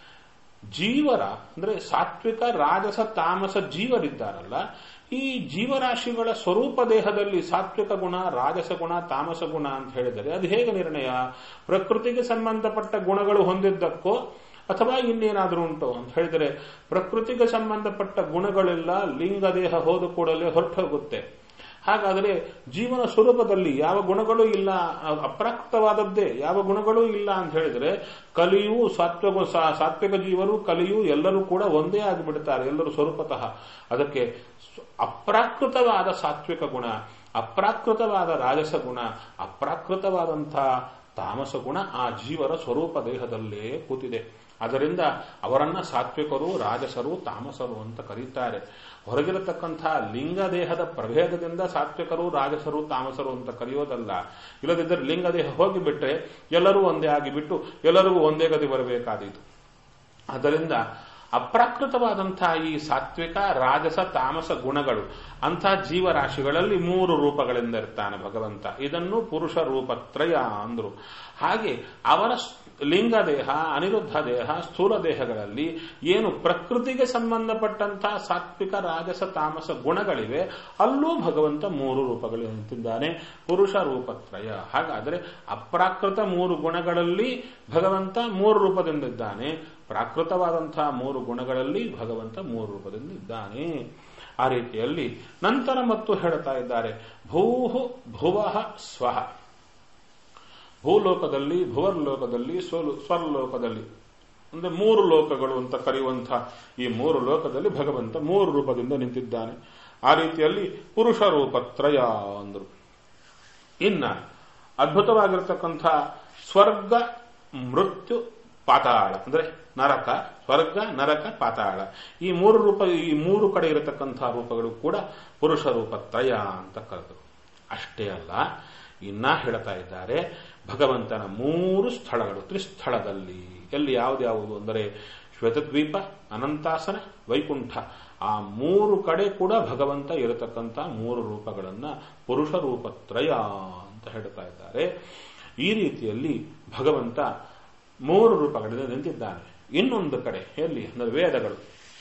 ಜೀವರ ಅಂದ್ರೆ ಸಾತ್ವಿಕ ರಾಜಸ ತಾಮಸ ಜೀವರಿದ್ದಾರಲ್ಲ ಈ ಜೀವರಾಶಿಗಳ ಸ್ವರೂಪ ದೇಹದಲ್ಲಿ ಸಾತ್ವಿಕ ಗುಣ ರಾಜಸ ಗುಣ ತಾಮಸ ಗುಣ ಅಂತ ಹೇಳಿದರೆ ಅದು ಹೇಗೆ ನಿರ್ಣಯ ಪ್ರಕೃತಿಗೆ ಸಂಬಂಧಪಟ್ಟ ಗುಣಗಳು ಹೊಂದಿದ್ದಕ್ಕೋ ಅಥವಾ ಇನ್ನೇನಾದರೂ ಉಂಟು ಅಂತ ಹೇಳಿದರೆ ಪ್ರಕೃತಿಗೆ ಸಂಬಂಧಪಟ್ಟ ಗುಣಗಳೆಲ್ಲ ಲಿಂಗ ದೇಹ ಹೋದ ಕೂಡಲೇ ಹೊರಟು ಹೋಗುತ್ತೆ ಹಾಗಾದರೆ ಜೀವನ ಸ್ವರೂಪದಲ್ಲಿ ಯಾವ ಗುಣಗಳು ಇಲ್ಲ ಅಪ್ರಾಕ್ತವಾದದ್ದೇ ಯಾವ ಗುಣಗಳೂ ಇಲ್ಲ ಅಂತ ಹೇಳಿದರೆ ಕಲಿಯು ಸಾತ್ವಿಕ ಸಾತ್ವಿಕ ಜೀವರು ಕಲಿಯು ಎಲ್ಲರೂ ಕೂಡ ಒಂದೇ ಆಗಿಬಿಡ್ತಾರೆ ಎಲ್ಲರೂ ಸ್ವರೂಪತಃ ಅದಕ್ಕೆ ಅಪ್ರಾಕೃತವಾದ ಸಾತ್ವಿಕ ಗುಣ ಅಪ್ರಾಕೃತವಾದ ರಾಜಸ ಗುಣ ಅಪ್ರಾಕೃತವಾದಂತಹ ತಾಮಸ ಗುಣ ಆ ಜೀವರ ಸ್ವರೂಪ ದೇಹದಲ್ಲೇ ಕೂತಿದೆ ಅದರಿಂದ ಅವರನ್ನ ಸಾತ್ವಿಕರು ರಾಜಸರು ತಾಮಸರು ಅಂತ ಕರೀತಾರೆ ಹೊರಗಿರತಕ್ಕಂಥ ಲಿಂಗ ದೇಹದ ಪ್ರಭೇದದಿಂದ ಸಾತ್ವಿಕರು ರಾಜಸರು ತಾಮಸರು ಅಂತ ಕರೆಯೋದಲ್ಲ ಇಲ್ಲದಿದ್ದರೆ ಲಿಂಗ ದೇಹ ಹೋಗಿಬಿಟ್ರೆ ಎಲ್ಲರೂ ಒಂದೇ ಆಗಿಬಿಟ್ಟು ಎಲ್ಲರಿಗೂ ಒಂದೇ ಗತಿ ಬರಬೇಕಾದೀತು ಆದ್ದರಿಂದ ಅಪ್ರಾಕೃತವಾದಂತಹ ಈ ಸಾತ್ವಿಕ ರಾಜಸ ತಾಮಸ ಗುಣಗಳು ಅಂಥ ಜೀವರಾಶಿಗಳಲ್ಲಿ ಮೂರು ರೂಪಗಳಿಂದ ಇರ್ತಾನೆ ಭಗವಂತ ಇದನ್ನು ಪುರುಷ ರೂಪತ್ರಯ ಅಂದ್ರು ಹಾಗೆ ಅವರ ಲಿಂಗ ದೇಹ ಅನಿರುದ್ಧ ದೇಹ ಸ್ಥೂಲ ದೇಹಗಳಲ್ಲಿ ಏನು ಪ್ರಕೃತಿಗೆ ಸಂಬಂಧಪಟ್ಟಂತಹ ಸಾತ್ವಿಕ ರಾಜಸ ತಾಮಸ ಗುಣಗಳಿವೆ ಅಲ್ಲೂ ಭಗವಂತ ಮೂರು ರೂಪಗಳು ನಿಂತಿದ್ದಾನೆ ಪುರುಷ ರೂಪತ್ರಯ ಹಾಗಾದರೆ ಅಪ್ರಾಕೃತ ಮೂರು ಗುಣಗಳಲ್ಲಿ ಭಗವಂತ ಮೂರು ರೂಪದಿಂದಿದ್ದಾನೆ ಪ್ರಾಕೃತವಾದಂತಹ ಮೂರು ಗುಣಗಳಲ್ಲಿ ಭಗವಂತ ಮೂರು ರೂಪದಿಂದ ಇದ್ದಾನೆ ಆ ರೀತಿಯಲ್ಲಿ ನಂತರ ಮತ್ತು ಹೇಳ್ತಾ ಇದ್ದಾರೆ ಭೂಹು ಭುವಃ ಸ್ವಹ ಭೂಲೋಕದಲ್ಲಿ ಭುವರ್ಲೋಕದಲ್ಲಿ ಸ್ವಲು ಸ್ವರ್ಲೋಕದಲ್ಲಿ ಅಂದ್ರೆ ಮೂರು ಲೋಕಗಳು ಅಂತ ಕರೆಯುವಂತಹ ಈ ಮೂರು ಲೋಕದಲ್ಲಿ ಭಗವಂತ ಮೂರು ರೂಪದಿಂದ ನಿಂತಿದ್ದಾನೆ ಆ ರೀತಿಯಲ್ಲಿ ಪುರುಷ ರೂಪತ್ರಯ ಅಂದರು ಇನ್ನ ಅದ್ಭುತವಾಗಿರತಕ್ಕಂಥ ಸ್ವರ್ಗ ಮೃತ್ಯು ಪಾತಾಳ ಅಂದ್ರೆ ನರಕ ಸ್ವರ್ಗ ನರಕ ಪಾತಾಳ ಈ ಮೂರು ರೂಪ ಈ ಮೂರು ಕಡೆ ಇರತಕ್ಕಂಥ ರೂಪಗಳು ಕೂಡ ಪುರುಷ ರೂಪತ್ರಯ ಅಂತ ಕರೆದರು ಅಷ್ಟೇ ಅಲ್ಲ ಇನ್ನ ಹೇಳ್ತಾ ಇದ್ದಾರೆ ಭಗವಂತನ ಮೂರು ಸ್ಥಳಗಳು ತ್ರಿಸ್ಥಳದಲ್ಲಿ ಎಲ್ಲಿ ಯಾವ್ದ್ಯಾವುದು ಅಂದರೆ ಶ್ವೇತದ್ವೀಪ ಅನಂತಾಸನ ವೈಕುಂಠ ಆ ಮೂರು ಕಡೆ ಕೂಡ ಭಗವಂತ ಇರತಕ್ಕಂಥ ಮೂರು ರೂಪಗಳನ್ನ ಪುರುಷ ರೂಪತ್ರಯ ಅಂತ ಹೇಳ್ತಾ ಇದ್ದಾರೆ ಈ ರೀತಿಯಲ್ಲಿ ಭಗವಂತ ಮೂರು ರೂಪಗಳಿಂದ ನಿಂತಿದ್ದಾನೆ ಇನ್ನೊಂದು ಕಡೆ ಎಲ್ಲಿ ಅಂದರೆ ವೇದಗಳು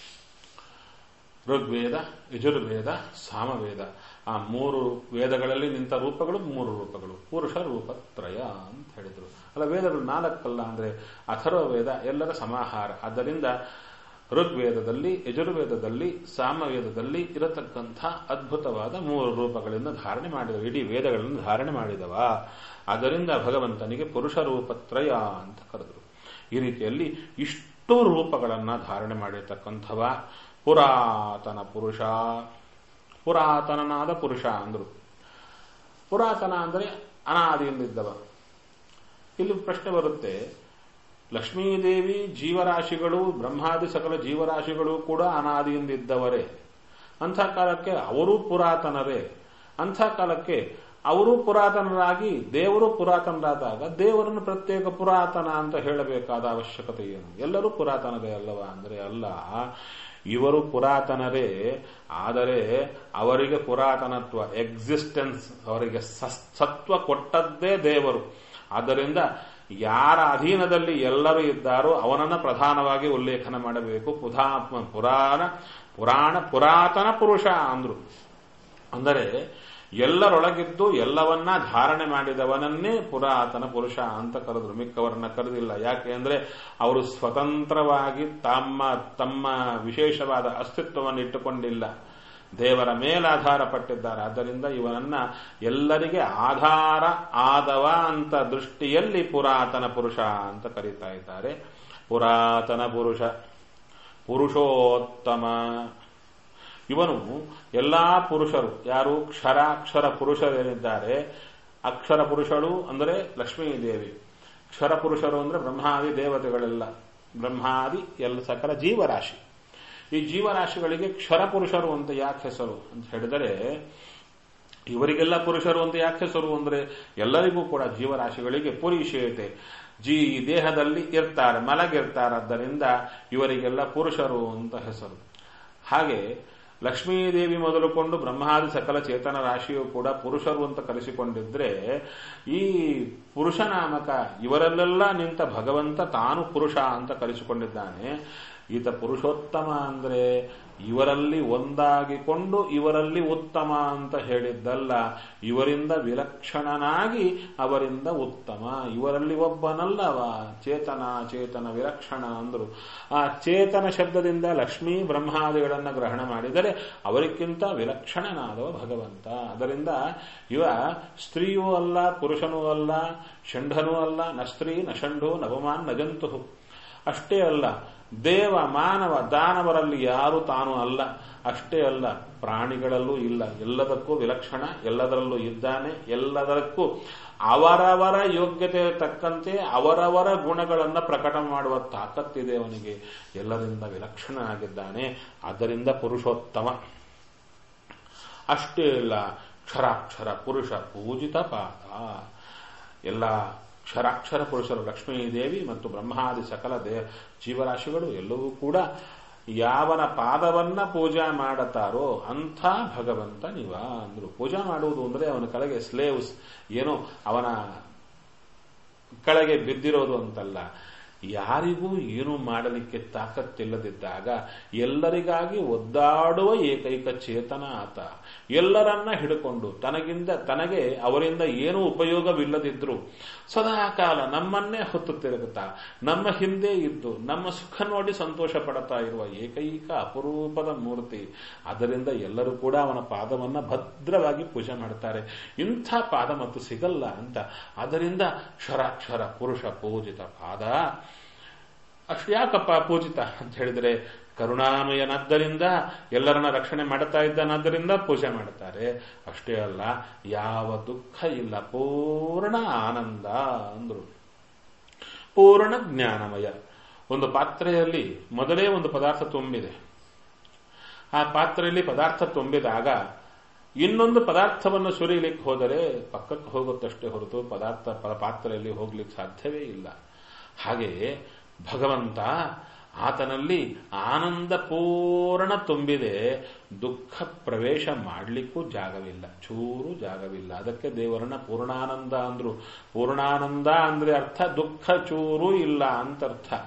ಋಗ್ವೇದ ಯಜುರ್ವೇದ ಸಾಮವೇದ ಆ ಮೂರು ವೇದಗಳಲ್ಲಿ ನಿಂತ ರೂಪಗಳು ಮೂರು ರೂಪಗಳು ಪುರುಷ ರೂಪತ್ರಯ ಅಂತ ಹೇಳಿದರು ಅಲ್ಲ ವೇದಗಳು ನಾಲ್ಕಲ್ಲ ಅಂದ್ರೆ ಅಥರ್ವ ವೇದ ಎಲ್ಲರ ಸಮಾಹಾರ ಆದ್ದರಿಂದ ಋಗ್ವೇದದಲ್ಲಿ ಯಜುರ್ವೇದದಲ್ಲಿ ಸಾಮವೇದದಲ್ಲಿ ಇರತಕ್ಕಂಥ ಅದ್ಭುತವಾದ ಮೂರು ರೂಪಗಳಿಂದ ಧಾರಣೆ ಮಾಡಿದವ ಇಡೀ ವೇದಗಳನ್ನು ಧಾರಣೆ ಮಾಡಿದವ ಆದ್ದರಿಂದ ಭಗವಂತನಿಗೆ ಪುರುಷ ರೂಪತ್ರಯ ಅಂತ ಕರೆದರು ಈ ರೀತಿಯಲ್ಲಿ ಇಷ್ಟು ರೂಪಗಳನ್ನು ಧಾರಣೆ ಮಾಡಿರ್ತಕ್ಕಂಥವ ಪುರಾತನ ಪುರುಷ ಪುರಾತನನಾದ ಪುರುಷ ಅಂದ್ರು ಪುರಾತನ ಅಂದರೆ ಅನಾದಿಯಿಂದಿದ್ದವ ಇಲ್ಲಿ ಪ್ರಶ್ನೆ ಬರುತ್ತೆ ಲಕ್ಷ್ಮೀದೇವಿ ಜೀವರಾಶಿಗಳು ಬ್ರಹ್ಮಾದಿ ಸಕಲ ಜೀವರಾಶಿಗಳು ಕೂಡ ಅನಾದಿಯಿಂದಿದ್ದವರೇ ಅಂಥ ಕಾಲಕ್ಕೆ ಅವರೂ ಪುರಾತನರೇ ಅಂಥ ಕಾಲಕ್ಕೆ ಅವರು ಪುರಾತನರಾಗಿ ದೇವರು ಪುರಾತನರಾದಾಗ ದೇವರನ್ನು ಪ್ರತ್ಯೇಕ ಪುರಾತನ ಅಂತ ಹೇಳಬೇಕಾದ ಅವಶ್ಯಕತೆ ಏನು ಎಲ್ಲರೂ ಪುರಾತನರೇ ಅಲ್ಲವಾ ಅಂದರೆ ಅಲ್ಲ ಇವರು ಪುರಾತನರೇ ಆದರೆ ಅವರಿಗೆ ಪುರಾತನತ್ವ ಎಕ್ಸಿಸ್ಟೆನ್ಸ್ ಅವರಿಗೆ ಸತ್ವ ಕೊಟ್ಟದ್ದೇ ದೇವರು ಆದ್ದರಿಂದ ಯಾರ ಅಧೀನದಲ್ಲಿ ಎಲ್ಲರೂ ಇದ್ದಾರೋ ಅವನನ್ನ ಪ್ರಧಾನವಾಗಿ ಉಲ್ಲೇಖನ ಮಾಡಬೇಕು ಪುಧಾ ಪುರಾಣ ಪುರಾಣ ಪುರಾತನ ಪುರುಷ ಅಂದ್ರು ಅಂದರೆ ಎಲ್ಲರೊಳಗಿದ್ದು ಎಲ್ಲವನ್ನ ಧಾರಣೆ ಮಾಡಿದವನನ್ನೇ ಪುರಾತನ ಪುರುಷ ಅಂತ ಕರೆದ್ರು ಮಿಕ್ಕವರನ್ನ ಕರೆದಿಲ್ಲ ಯಾಕೆ ಅಂದ್ರೆ ಅವರು ಸ್ವತಂತ್ರವಾಗಿ ತಮ್ಮ ತಮ್ಮ ವಿಶೇಷವಾದ ಅಸ್ತಿತ್ವವನ್ನು ಇಟ್ಟುಕೊಂಡಿಲ್ಲ ದೇವರ ಮೇಲಾಧಾರ ಪಟ್ಟಿದ್ದಾರೆ ಆದ್ದರಿಂದ ಇವನನ್ನ ಎಲ್ಲರಿಗೆ ಆಧಾರ ಆದವ ಅಂತ ದೃಷ್ಟಿಯಲ್ಲಿ ಪುರಾತನ ಪುರುಷ ಅಂತ ಕರೀತಾ ಇದ್ದಾರೆ ಪುರಾತನ ಪುರುಷ ಪುರುಷೋತ್ತಮ ಇವನು ಎಲ್ಲಾ ಪುರುಷರು ಯಾರು ಕ್ಷರಾಕ್ಷರ ಪುರುಷರೇನಿದ್ದಾರೆ ಅಕ್ಷರ ಪುರುಷರು ಅಂದರೆ ಲಕ್ಷ್ಮೀದೇವಿ ಕ್ಷರ ಪುರುಷರು ಅಂದ್ರೆ ಬ್ರಹ್ಮಾದಿ ದೇವತೆಗಳೆಲ್ಲ ಬ್ರಹ್ಮಾದಿ ಎಲ್ಲ ಸಕಲ ಜೀವರಾಶಿ ಈ ಜೀವರಾಶಿಗಳಿಗೆ ಕ್ಷರ ಪುರುಷರು ಅಂತ ಯಾಕೆ ಹೆಸರು ಅಂತ ಹೇಳಿದರೆ ಇವರಿಗೆಲ್ಲ ಪುರುಷರು ಅಂತ ಯಾಕೆ ಹೆಸರು ಅಂದ್ರೆ ಎಲ್ಲರಿಗೂ ಕೂಡ ಜೀವರಾಶಿಗಳಿಗೆ ಪುರುಷೇತೆ ಜೀ ದೇಹದಲ್ಲಿ ಇರ್ತಾರೆ ಮಲಗಿರ್ತಾರದ್ದರಿಂದ ಇವರಿಗೆಲ್ಲ ಪುರುಷರು ಅಂತ ಹೆಸರು ಹಾಗೆ ಲಕ್ಷ್ಮೀದೇವಿ ಮೊದಲುಕೊಂಡು ಬ್ರಹ್ಮಾದಿ ಸಕಲ ಚೇತನ ರಾಶಿಯು ಕೂಡ ಪುರುಷರು ಅಂತ ಕರೆಸಿಕೊಂಡಿದ್ರೆ ಈ ಪುರುಷ ನಾಮಕ ಇವರಲ್ಲೆಲ್ಲ ನಿಂತ ಭಗವಂತ ತಾನು ಪುರುಷ ಅಂತ ಕರೆಸಿಕೊಂಡಿದ್ದಾನೆ ಈತ ಪುರುಷೋತ್ತಮ ಅಂದ್ರೆ ಇವರಲ್ಲಿ ಒಂದಾಗಿಕೊಂಡು ಇವರಲ್ಲಿ ಉತ್ತಮ ಅಂತ ಹೇಳಿದ್ದಲ್ಲ ಇವರಿಂದ ವಿಲಕ್ಷಣನಾಗಿ ಅವರಿಂದ ಉತ್ತಮ ಇವರಲ್ಲಿ ಒಬ್ಬನಲ್ಲವ ಚೇತನ ಚೇತನ ವಿಲಕ್ಷಣ ಅಂದ್ರು ಆ ಚೇತನ ಶಬ್ದದಿಂದ ಲಕ್ಷ್ಮೀ ಬ್ರಹ್ಮಾದಿಗಳನ್ನ ಗ್ರಹಣ ಮಾಡಿದರೆ ಅವರಿಗಿಂತ ವಿಲಕ್ಷಣನಾದವ ಭಗವಂತ ಅದರಿಂದ ಇವ ಸ್ತ್ರೀಯೂ ಅಲ್ಲ ಪುರುಷನೂ ಅಲ್ಲ ಷಂಢನೂ ಅಲ್ಲ ನ ಸ್ತ್ರೀ ನ ಷಂಢು ನವಮಾನ್ ನಜಂತು ಅಷ್ಟೇ ಅಲ್ಲ ದೇವ ಮಾನವ ದಾನವರಲ್ಲಿ ಯಾರು ತಾನು ಅಲ್ಲ ಅಷ್ಟೇ ಅಲ್ಲ ಪ್ರಾಣಿಗಳಲ್ಲೂ ಇಲ್ಲ ಎಲ್ಲದಕ್ಕೂ ವಿಲಕ್ಷಣ ಎಲ್ಲದರಲ್ಲೂ ಇದ್ದಾನೆ ಎಲ್ಲದಕ್ಕೂ ಅವರವರ ಯೋಗ್ಯತೆ ತಕ್ಕಂತೆ ಅವರವರ ಗುಣಗಳನ್ನು ಪ್ರಕಟ ಮಾಡುವ ತಾಕತ್ತಿದೆ ಅವನಿಗೆ ಎಲ್ಲರಿಂದ ವಿಲಕ್ಷಣ ಆಗಿದ್ದಾನೆ ಆದ್ದರಿಂದ ಪುರುಷೋತ್ತಮ ಅಷ್ಟೇ ಅಲ್ಲ ಕ್ಷರಾಕ್ಷರ ಪುರುಷ ಪೂಜಿತ ಪಾದ ಎಲ್ಲ ಕ್ಷರಾಕ್ಷರ ಪುರುಷರು ಲಕ್ಷ್ಮೀದೇವಿ ಮತ್ತು ಬ್ರಹ್ಮಾದಿ ಸಕಲ ದೇ ಜೀವರಾಶಿಗಳು ಎಲ್ಲವೂ ಕೂಡ ಯಾವನ ಪಾದವನ್ನ ಪೂಜಾ ಮಾಡತಾರೋ ಅಂಥ ಭಗವಂತ ನೀವ ಅಂದ್ರು ಪೂಜಾ ಮಾಡುವುದು ಅಂದ್ರೆ ಅವನ ಕೆಳಗೆ ಸ್ಲೇವ್ಸ್ ಏನೋ ಅವನ ಕೆಳಗೆ ಬಿದ್ದಿರೋದು ಅಂತಲ್ಲ ಯಾರಿಗೂ ಏನು ಮಾಡಲಿಕ್ಕೆ ತಾಕತ್ತಿಲ್ಲದಿದ್ದಾಗ ಎಲ್ಲರಿಗಾಗಿ ಒದ್ದಾಡುವ ಏಕೈಕ ಚೇತನ ಆತ ಎಲ್ಲರನ್ನ ಹಿಡ್ಕೊಂಡು ತನಗಿಂದ ತನಗೆ ಅವರಿಂದ ಏನೂ ಉಪಯೋಗವಿಲ್ಲದಿದ್ರು ಸದಾಕಾಲ ನಮ್ಮನ್ನೇ ಹೊತ್ತು ತಿರುಗುತ್ತಾ ನಮ್ಮ ಹಿಂದೆ ಇದ್ದು ನಮ್ಮ ಸುಖ ನೋಡಿ ಸಂತೋಷ ಪಡುತ್ತಾ ಇರುವ ಏಕೈಕ ಅಪರೂಪದ ಮೂರ್ತಿ ಅದರಿಂದ ಎಲ್ಲರೂ ಕೂಡ ಅವನ ಪಾದವನ್ನ ಭದ್ರವಾಗಿ ಪೂಜೆ ಮಾಡ್ತಾರೆ ಇಂಥ ಪಾದ ಮತ್ತು ಸಿಗಲ್ಲ ಅಂತ ಅದರಿಂದ ಕ್ಷರಾಕ್ಷರ ಪುರುಷ ಪೂಜಿತ ಪಾದ ಅಷ್ಟು ಯಾಕಪ್ಪ ಪೂಜಿತ ಅಂತ ಹೇಳಿದ್ರೆ ಕರುಣಾಮಯನಾದ್ದರಿಂದ ಎಲ್ಲರನ್ನ ರಕ್ಷಣೆ ಮಾಡುತ್ತಾ ಇದ್ದಾನಾದ್ದರಿಂದ ಪೂಜೆ ಮಾಡುತ್ತಾರೆ ಅಷ್ಟೇ ಅಲ್ಲ ಯಾವ ದುಃಖ ಇಲ್ಲ ಪೂರ್ಣ ಆನಂದ ಅಂದ್ರು ಪೂರ್ಣ ಜ್ಞಾನಮಯ ಒಂದು ಪಾತ್ರೆಯಲ್ಲಿ ಮೊದಲೇ ಒಂದು ಪದಾರ್ಥ ತುಂಬಿದೆ ಆ ಪಾತ್ರೆಯಲ್ಲಿ ಪದಾರ್ಥ ತುಂಬಿದಾಗ ಇನ್ನೊಂದು ಪದಾರ್ಥವನ್ನು ಸುರಿಲಿಕ್ಕೆ ಹೋದರೆ ಪಕ್ಕಕ್ಕೆ ಹೋಗುತ್ತಷ್ಟೇ ಹೊರತು ಪದಾರ್ಥ ಪಾತ್ರೆಯಲ್ಲಿ ಹೋಗ್ಲಿಕ್ಕೆ ಸಾಧ್ಯವೇ ಇಲ್ಲ ಹಾಗೆಯೇ ಭಗವಂತ ಆತನಲ್ಲಿ ಆನಂದ ಪೂರ್ಣ ತುಂಬಿದೆ ದುಃಖ ಪ್ರವೇಶ ಮಾಡಲಿಕ್ಕೂ ಜಾಗವಿಲ್ಲ ಚೂರು ಜಾಗವಿಲ್ಲ ಅದಕ್ಕೆ ದೇವರನ್ನ ಪೂರ್ಣಾನಂದ ಅಂದ್ರು ಪೂರ್ಣಾನಂದ ಅಂದ್ರೆ ಅರ್ಥ ದುಃಖ ಚೂರು ಇಲ್ಲ ಅಂತ ಅರ್ಥ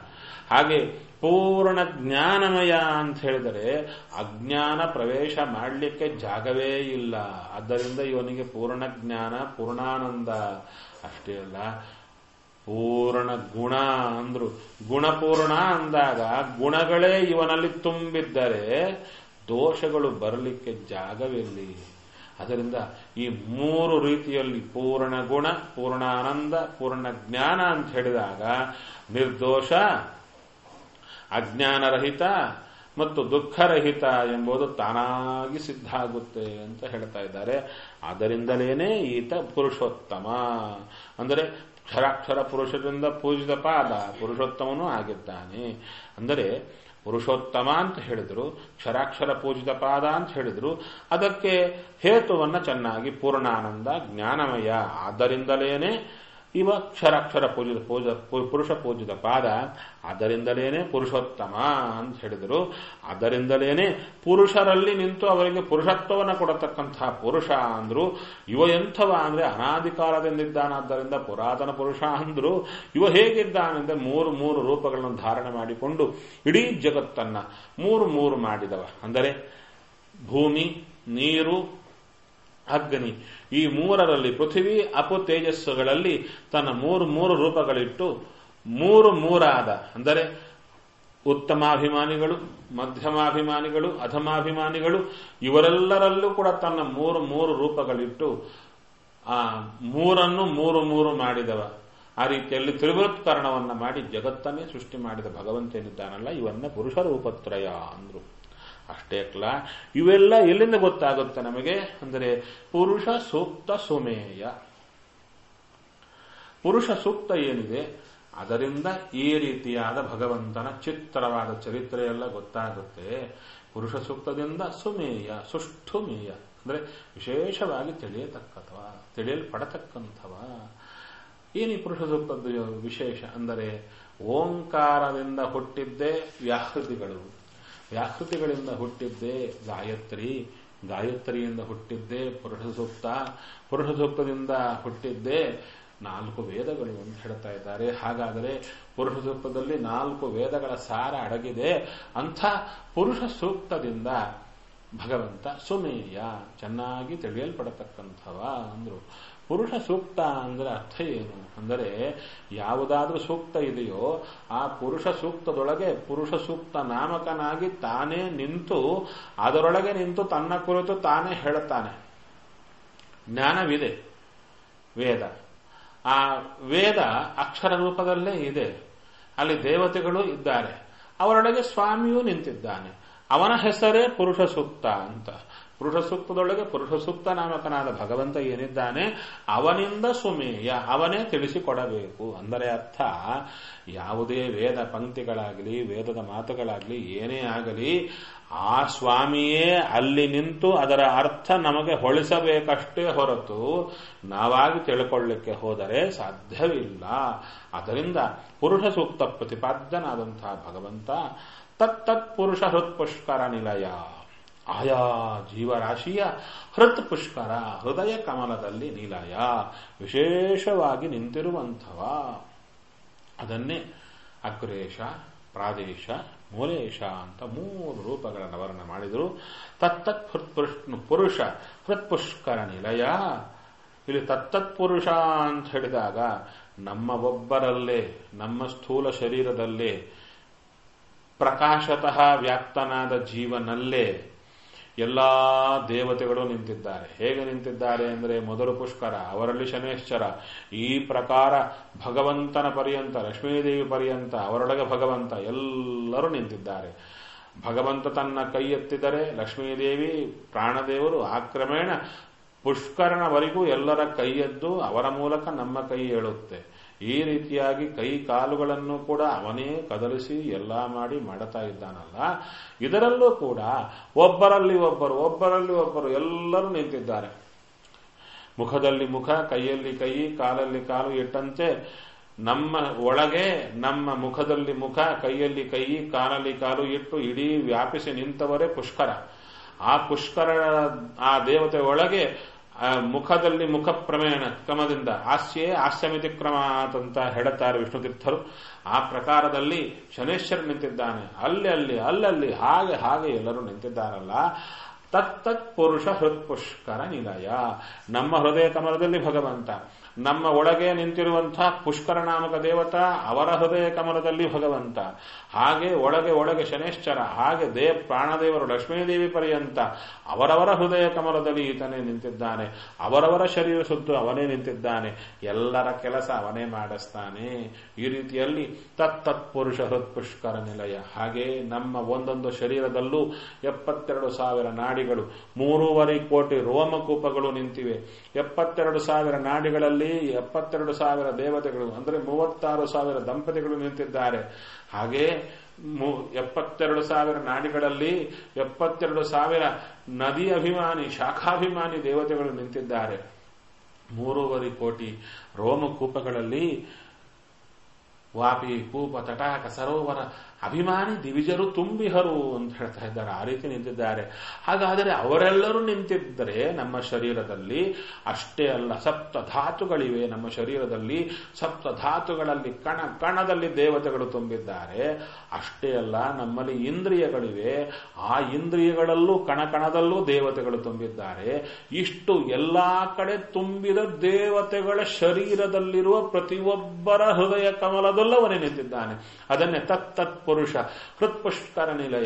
ಹಾಗೆ ಪೂರ್ಣ ಜ್ಞಾನಮಯ ಅಂತ ಹೇಳಿದರೆ ಅಜ್ಞಾನ ಪ್ರವೇಶ ಮಾಡಲಿಕ್ಕೆ ಜಾಗವೇ ಇಲ್ಲ ಆದ್ದರಿಂದ ಇವನಿಗೆ ಪೂರ್ಣ ಜ್ಞಾನ ಪೂರ್ಣಾನಂದ ಅಷ್ಟೇ ಅಲ್ಲ ಪೂರ್ಣ ಗುಣ ಅಂದ್ರು ಗುಣಪೂರ್ಣ ಅಂದಾಗ ಗುಣಗಳೇ ಇವನಲ್ಲಿ ತುಂಬಿದ್ದರೆ ದೋಷಗಳು ಬರಲಿಕ್ಕೆ ಜಾಗವಿರಲಿ ಅದರಿಂದ ಈ ಮೂರು ರೀತಿಯಲ್ಲಿ ಪೂರ್ಣ ಗುಣ ಪೂರ್ಣ ಆನಂದ ಪೂರ್ಣ ಜ್ಞಾನ ಅಂತ ಹೇಳಿದಾಗ ನಿರ್ದೋಷ ಅಜ್ಞಾನರಹಿತ ಮತ್ತು ದುಃಖರಹಿತ ಎಂಬುದು ತಾನಾಗಿ ಸಿದ್ಧ ಆಗುತ್ತೆ ಅಂತ ಹೇಳ್ತಾ ಇದ್ದಾರೆ ಆದ್ದರಿಂದಲೇನೆ ಈತ ಪುರುಷೋತ್ತಮ ಅಂದರೆ ಕ್ಷರಾಕ್ಷರ ಪುರುಷರಿಂದ ಪೂಜಿತ ಪಾದ ಪುರುಷೋತ್ತಮನೂ ಆಗಿದ್ದಾನೆ ಅಂದರೆ ಪುರುಷೋತ್ತಮ ಅಂತ ಹೇಳಿದ್ರು ಕ್ಷರಾಕ್ಷರ ಪೂಜಿತ ಪಾದ ಅಂತ ಹೇಳಿದ್ರು ಅದಕ್ಕೆ ಹೇತುವನ್ನ ಚೆನ್ನಾಗಿ ಪೂರ್ಣಾನಂದ ಜ್ಞಾನಮಯ ಆದ್ದರಿಂದಲೇನೆ ಇವ ಕ್ಷರಾಕ್ಷರ ಪೂಜಿತ ಪೂಜ ಪುರುಷ ಪೂಜಿತ ಪಾದ ಅದರಿಂದಲೇನೆ ಪುರುಷೋತ್ತಮ ಅಂತ ಹೇಳಿದರು ಅದರಿಂದಲೇನೆ ಪುರುಷರಲ್ಲಿ ನಿಂತು ಅವರಿಗೆ ಪುರುಷತ್ವವನ್ನು ಕೊಡತಕ್ಕಂತಹ ಪುರುಷ ಅಂದ್ರು ಇವ ಎಂಥವ ಅಂದ್ರೆ ಅನಾದಿಕಾಲದಿಂದಿದ್ದಾನಾದ್ದರಿಂದ ಪುರಾತನ ಪುರುಷ ಅಂದ್ರು ಇವ ಹೇಗಿದ್ದಾನೆಂದ್ರೆ ಮೂರು ಮೂರು ರೂಪಗಳನ್ನು ಧಾರಣೆ ಮಾಡಿಕೊಂಡು ಇಡೀ ಜಗತ್ತನ್ನ ಮೂರು ಮೂರು ಮಾಡಿದವ ಅಂದರೆ ಭೂಮಿ ನೀರು ಅಗ್ನಿ ಈ ಮೂರರಲ್ಲಿ ಪೃಥ್ವಿ ಅಪು ತೇಜಸ್ಸುಗಳಲ್ಲಿ ತನ್ನ ಮೂರು ಮೂರು ರೂಪಗಳಿಟ್ಟು ಮೂರು ಮೂರಾದ ಅಂದರೆ ಉತ್ತಮಾಭಿಮಾನಿಗಳು ಮಧ್ಯಮಾಭಿಮಾನಿಗಳು ಅಧಮಾಭಿಮಾನಿಗಳು ಇವರೆಲ್ಲರಲ್ಲೂ ಕೂಡ ತನ್ನ ಮೂರು ಮೂರು ರೂಪಗಳಿಟ್ಟು ಆ ಮೂರನ್ನು ಮೂರು ಮೂರು ಮಾಡಿದವ ಆ ರೀತಿಯಲ್ಲಿ ತ್ರಿವೃತ್ಕರಣವನ್ನ ಮಾಡಿ ಜಗತ್ತನ್ನೇ ಸೃಷ್ಟಿ ಮಾಡಿದ ಭಗವಂತನಿದ್ದಾನಲ್ಲ ಇವನ್ನ ಪುರುಷ ರೂಪತ್ರಯ ಅಂದ್ರು ಅಷ್ಟೇ ಅಲ್ಲ ಇವೆಲ್ಲ ಎಲ್ಲಿಂದ ಗೊತ್ತಾಗುತ್ತೆ ನಮಗೆ ಅಂದರೆ ಪುರುಷ ಸೂಕ್ತ ಸುಮೇಯ ಪುರುಷ ಸೂಕ್ತ ಏನಿದೆ ಅದರಿಂದ ಈ ರೀತಿಯಾದ ಭಗವಂತನ ಚಿತ್ರವಾದ ಚರಿತ್ರೆಯೆಲ್ಲ ಗೊತ್ತಾಗುತ್ತೆ ಪುರುಷ ಸೂಕ್ತದಿಂದ ಸುಮೇಯ ಸುಷ್ಠುಮೇಯ ಅಂದ್ರೆ ವಿಶೇಷವಾಗಿ ತಿಳಿಯತಕ್ಕಥವ ತಿಳಿಯಲ್ಪಡತಕ್ಕಂಥವ ಏನು ಈ ಪುರುಷ ಸೂಕ್ತದ ವಿಶೇಷ ಅಂದರೆ ಓಂಕಾರದಿಂದ ಹುಟ್ಟಿದ್ದೇ ವ್ಯಾಹೃತಿಗಳು ವ್ಯಾಕೃತಿಗಳಿಂದ ಹುಟ್ಟಿದ್ದೇ ಗಾಯತ್ರಿ ಗಾಯತ್ರಿಯಿಂದ ಹುಟ್ಟಿದ್ದೇ ಪುರುಷ ಸೂಕ್ತ ಪುರುಷ ಸೂಕ್ತದಿಂದ ಹುಟ್ಟಿದ್ದೇ ನಾಲ್ಕು ವೇದಗಳು ಅಂತ ಹೇಳ್ತಾ ಇದ್ದಾರೆ ಹಾಗಾದರೆ ಪುರುಷ ಸೂಕ್ತದಲ್ಲಿ ನಾಲ್ಕು ವೇದಗಳ ಸಾರ ಅಡಗಿದೆ ಅಂಥ ಪುರುಷ ಸೂಕ್ತದಿಂದ ಭಗವಂತ ಸುಮೇಯ ಚೆನ್ನಾಗಿ ತಿಳಿಯಲ್ಪಡತಕ್ಕಂಥವ ಅಂದ್ರು ಪುರುಷ ಸೂಕ್ತ ಅಂದ್ರೆ ಅರ್ಥ ಏನು ಅಂದರೆ ಯಾವುದಾದ್ರೂ ಸೂಕ್ತ ಇದೆಯೋ ಆ ಪುರುಷ ಸೂಕ್ತದೊಳಗೆ ಪುರುಷ ಸೂಕ್ತ ನಾಮಕನಾಗಿ ತಾನೇ ನಿಂತು ಅದರೊಳಗೆ ನಿಂತು ತನ್ನ ಕುರಿತು ತಾನೇ ಹೇಳುತ್ತಾನೆ ಜ್ಞಾನವಿದೆ ವೇದ ಆ ವೇದ ಅಕ್ಷರ ರೂಪದಲ್ಲೇ ಇದೆ ಅಲ್ಲಿ ದೇವತೆಗಳು ಇದ್ದಾರೆ ಅವರೊಳಗೆ ಸ್ವಾಮಿಯೂ ನಿಂತಿದ್ದಾನೆ ಅವನ ಹೆಸರೇ ಪುರುಷ ಸೂಕ್ತ ಅಂತ ಪುರುಷ ಸೂಕ್ತದೊಳಗೆ ಪುರುಷ ಸೂಕ್ತ ನಾಮಕನಾದ ಭಗವಂತ ಏನಿದ್ದಾನೆ ಅವನಿಂದ ಸುಮೇಯ ಅವನೇ ತಿಳಿಸಿಕೊಡಬೇಕು ಅಂದರೆ ಅರ್ಥ ಯಾವುದೇ ವೇದ ಪಂಕ್ತಿಗಳಾಗಲಿ ವೇದದ ಮಾತುಗಳಾಗಲಿ ಏನೇ ಆಗಲಿ ಆ ಸ್ವಾಮಿಯೇ ಅಲ್ಲಿ ನಿಂತು ಅದರ ಅರ್ಥ ನಮಗೆ ಹೊಳಿಸಬೇಕಷ್ಟೇ ಹೊರತು ನಾವಾಗಿ ತಿಳ್ಕೊಳ್ಳಿಕ್ಕೆ ಹೋದರೆ ಸಾಧ್ಯವಿಲ್ಲ ಅದರಿಂದ ಪುರುಷ ಸೂಕ್ತ ಪ್ರತಿಪಾದ್ಯನಾದಂತಹ ಭಗವಂತ ತತ್ತತ್ ಪುರುಷ ಹೃತ್ಪುಷ್ಕರ ನಿಲಯ ಆಯಾ ಜೀವರಾಶಿಯ ಹೃತ್ ಪುಷ್ಕರ ಹೃದಯ ಕಮಲದಲ್ಲಿ ನಿಲಯ ವಿಶೇಷವಾಗಿ ನಿಂತಿರುವಂಥವ ಅದನ್ನೇ ಅಗ್ರೇಶ ಪ್ರಾದೇಶ ಮೂಲೇಶ ಅಂತ ಮೂರು ರೂಪಗಳನ್ನು ವರ್ಣನೆ ಮಾಡಿದರು ತತ್ತತ್ ಪುರುಷ ಹೃತ್ಪುಷ್ಕರ ನಿಲಯ ಇಲ್ಲಿ ತತ್ತತ್ ಪುರುಷ ಅಂತ ಹೇಳಿದಾಗ ನಮ್ಮ ಒಬ್ಬರಲ್ಲೇ ನಮ್ಮ ಸ್ಥೂಲ ಶರೀರದಲ್ಲೇ ಪ್ರಕಾಶತಃ ವ್ಯಾಪ್ತನಾದ ಜೀವನಲ್ಲೇ ಎಲ್ಲಾ ದೇವತೆಗಳು ನಿಂತಿದ್ದಾರೆ ಹೇಗೆ ನಿಂತಿದ್ದಾರೆ ಅಂದರೆ ಮೊದಲು ಪುಷ್ಕರ ಅವರಲ್ಲಿ ಶನೇಶ್ವರ ಈ ಪ್ರಕಾರ ಭಗವಂತನ ಪರ್ಯಂತ ಲಕ್ಷ್ಮೀದೇವಿ ಪರ್ಯಂತ ಅವರೊಳಗೆ ಭಗವಂತ ಎಲ್ಲರೂ ನಿಂತಿದ್ದಾರೆ ಭಗವಂತ ತನ್ನ ಕೈ ಎತ್ತಿದರೆ ಲಕ್ಷ್ಮೀದೇವಿ ಪ್ರಾಣದೇವರು ಆಕ್ರಮೇಣ ಪುಷ್ಕರನವರೆಗೂ ಎಲ್ಲರ ಕೈಯದ್ದು ಅವರ ಮೂಲಕ ನಮ್ಮ ಕೈ ಏಳುತ್ತೆ ಈ ರೀತಿಯಾಗಿ ಕೈ ಕಾಲುಗಳನ್ನು ಕೂಡ ಅವನೇ ಕದಲಿಸಿ ಎಲ್ಲ ಮಾಡಿ ಮಾಡುತ್ತಾ ಇದ್ದಾನಲ್ಲ ಇದರಲ್ಲೂ ಕೂಡ ಒಬ್ಬರಲ್ಲಿ ಒಬ್ಬರು ಒಬ್ಬರಲ್ಲಿ ಒಬ್ಬರು ಎಲ್ಲರೂ ನಿಂತಿದ್ದಾರೆ ಮುಖದಲ್ಲಿ ಮುಖ ಕೈಯಲ್ಲಿ ಕೈ ಕಾಲಲ್ಲಿ ಕಾಲು ಇಟ್ಟಂತೆ ನಮ್ಮ ಒಳಗೆ ನಮ್ಮ ಮುಖದಲ್ಲಿ ಮುಖ ಕೈಯಲ್ಲಿ ಕೈ ಕಾಲಲ್ಲಿ ಕಾಲು ಇಟ್ಟು ಇಡೀ ವ್ಯಾಪಿಸಿ ನಿಂತವರೇ ಪುಷ್ಕರ ಆ ಪುಷ್ಕರ ಆ ದೇವತೆ ಒಳಗೆ ಮುಖದಲ್ಲಿ ಮುಖ ಪ್ರಮೇಣ ಕ್ರಮದಿಂದ ಹಾಸ್ಯೇ ಹಾಸ್ಯಮಿತಿ ಕ್ರಮ ಅಂತ ಹೇಳುತ್ತಾರೆ ವಿಷ್ಣು ತೀರ್ಥರು ಆ ಪ್ರಕಾರದಲ್ಲಿ ಶನೇಶ್ವರ ನಿಂತಿದ್ದಾನೆ ಅಲ್ಲಿ ಅಲ್ಲಿ ಅಲ್ಲಲ್ಲಿ ಹಾಗೆ ಹಾಗೆ ಎಲ್ಲರೂ ನಿಂತಿದ್ದಾರಲ್ಲ ತತ್ತತ್ ಪುರುಷ ಹೃತ್ಪುಷ್ಕರ ನಿಲಯ ನಮ್ಮ ಹೃದಯ ಕಮಲದಲ್ಲಿ ಭಗವಂತ ನಮ್ಮ ಒಳಗೆ ನಿಂತಿರುವಂತಹ ಪುಷ್ಕರ ನಾಮಕ ದೇವತಾ ಅವರ ಹೃದಯ ಕಮಲದಲ್ಲಿ ಭಗವಂತ ಹಾಗೆ ಒಳಗೆ ಒಳಗೆ ಶನೇಶ್ವರ ಹಾಗೆ ದೇವ ಪ್ರಾಣದೇವರು ಲಕ್ಷ್ಮೀದೇವಿ ಪರ್ಯಂತ ಅವರವರ ಹೃದಯ ಕಮಲದಲ್ಲಿ ಈತನೇ ನಿಂತಿದ್ದಾನೆ ಅವರವರ ಶರೀರ ಸುತ್ತು ಅವನೇ ನಿಂತಿದ್ದಾನೆ ಎಲ್ಲರ ಕೆಲಸ ಅವನೇ ಮಾಡಿಸ್ತಾನೆ ಈ ರೀತಿಯಲ್ಲಿ ತತ್ತತ್ ಪುರುಷ ಹೃತ್ಪುಷ್ಕರ ನಿಲಯ ಹಾಗೆ ನಮ್ಮ ಒಂದೊಂದು ಶರೀರದಲ್ಲೂ ಎಪ್ಪತ್ತೆರಡು ಸಾವಿರ ನಾಡಿಗಳು ಮೂರುವರೆ ಕೋಟಿ ರೋಮಕೂಪಗಳು ನಿಂತಿವೆ ಎಪ್ಪತ್ತೆರಡು ಸಾವಿರ ನಾಡಿಗಳಲ್ಲಿ ಎಪ್ಪತ್ತೆರಡು ಸಾವಿರ ದೇವತೆಗಳು ಅಂದರೆ ಮೂವತ್ತಾರು ಸಾವಿರ ದಂಪತಿಗಳು ನಿಂತಿದ್ದಾರೆ ಹಾಗೆ ಎಪ್ಪತ್ತೆರಡು ಸಾವಿರ ನಾಡಿಗಳಲ್ಲಿ ಎಪ್ಪತ್ತೆರಡು ಸಾವಿರ ನದಿ ಅಭಿಮಾನಿ ಶಾಖಾಭಿಮಾನಿ ದೇವತೆಗಳು ನಿಂತಿದ್ದಾರೆ ಮೂರುವರೆ ಕೋಟಿ ರೋಮಕೂಪಗಳಲ್ಲಿ ವಾಪಿ ಕೂಪ ತಟಾಕ ಸರೋವರ ಅಭಿಮಾನಿ ದಿವಿಜರು ತುಂಬಿಹರು ಅಂತ ಹೇಳ್ತಾ ಇದ್ದಾರೆ ಆ ರೀತಿ ನಿಂತಿದ್ದಾರೆ ಹಾಗಾದರೆ ಅವರೆಲ್ಲರೂ ನಿಂತಿದ್ದರೆ ನಮ್ಮ ಶರೀರದಲ್ಲಿ ಅಷ್ಟೇ ಅಲ್ಲ ಸಪ್ತ ಧಾತುಗಳಿವೆ ನಮ್ಮ ಶರೀರದಲ್ಲಿ ಸಪ್ತ ಧಾತುಗಳಲ್ಲಿ ಕಣ ಕಣದಲ್ಲಿ ದೇವತೆಗಳು ತುಂಬಿದ್ದಾರೆ ಅಷ್ಟೇ ಅಲ್ಲ ನಮ್ಮಲ್ಲಿ ಇಂದ್ರಿಯಗಳಿವೆ ಆ ಇಂದ್ರಿಯಗಳಲ್ಲೂ ಕಣ ಕಣದಲ್ಲೂ ದೇವತೆಗಳು ತುಂಬಿದ್ದಾರೆ ಇಷ್ಟು ಎಲ್ಲಾ ಕಡೆ ತುಂಬಿದ ದೇವತೆಗಳ ಶರೀರದಲ್ಲಿರುವ ಪ್ರತಿಯೊಬ್ಬರ ಹೃದಯ ಕಮಲದಲ್ಲೂ ಅವನೇ ನಿಂತಿದ್ದಾನೆ ಅದನ್ನೇ ತತ್ತತ್ ಪುರುಷ ಹೃತ್ಪುಷ್ಕರ ನಿಲಯ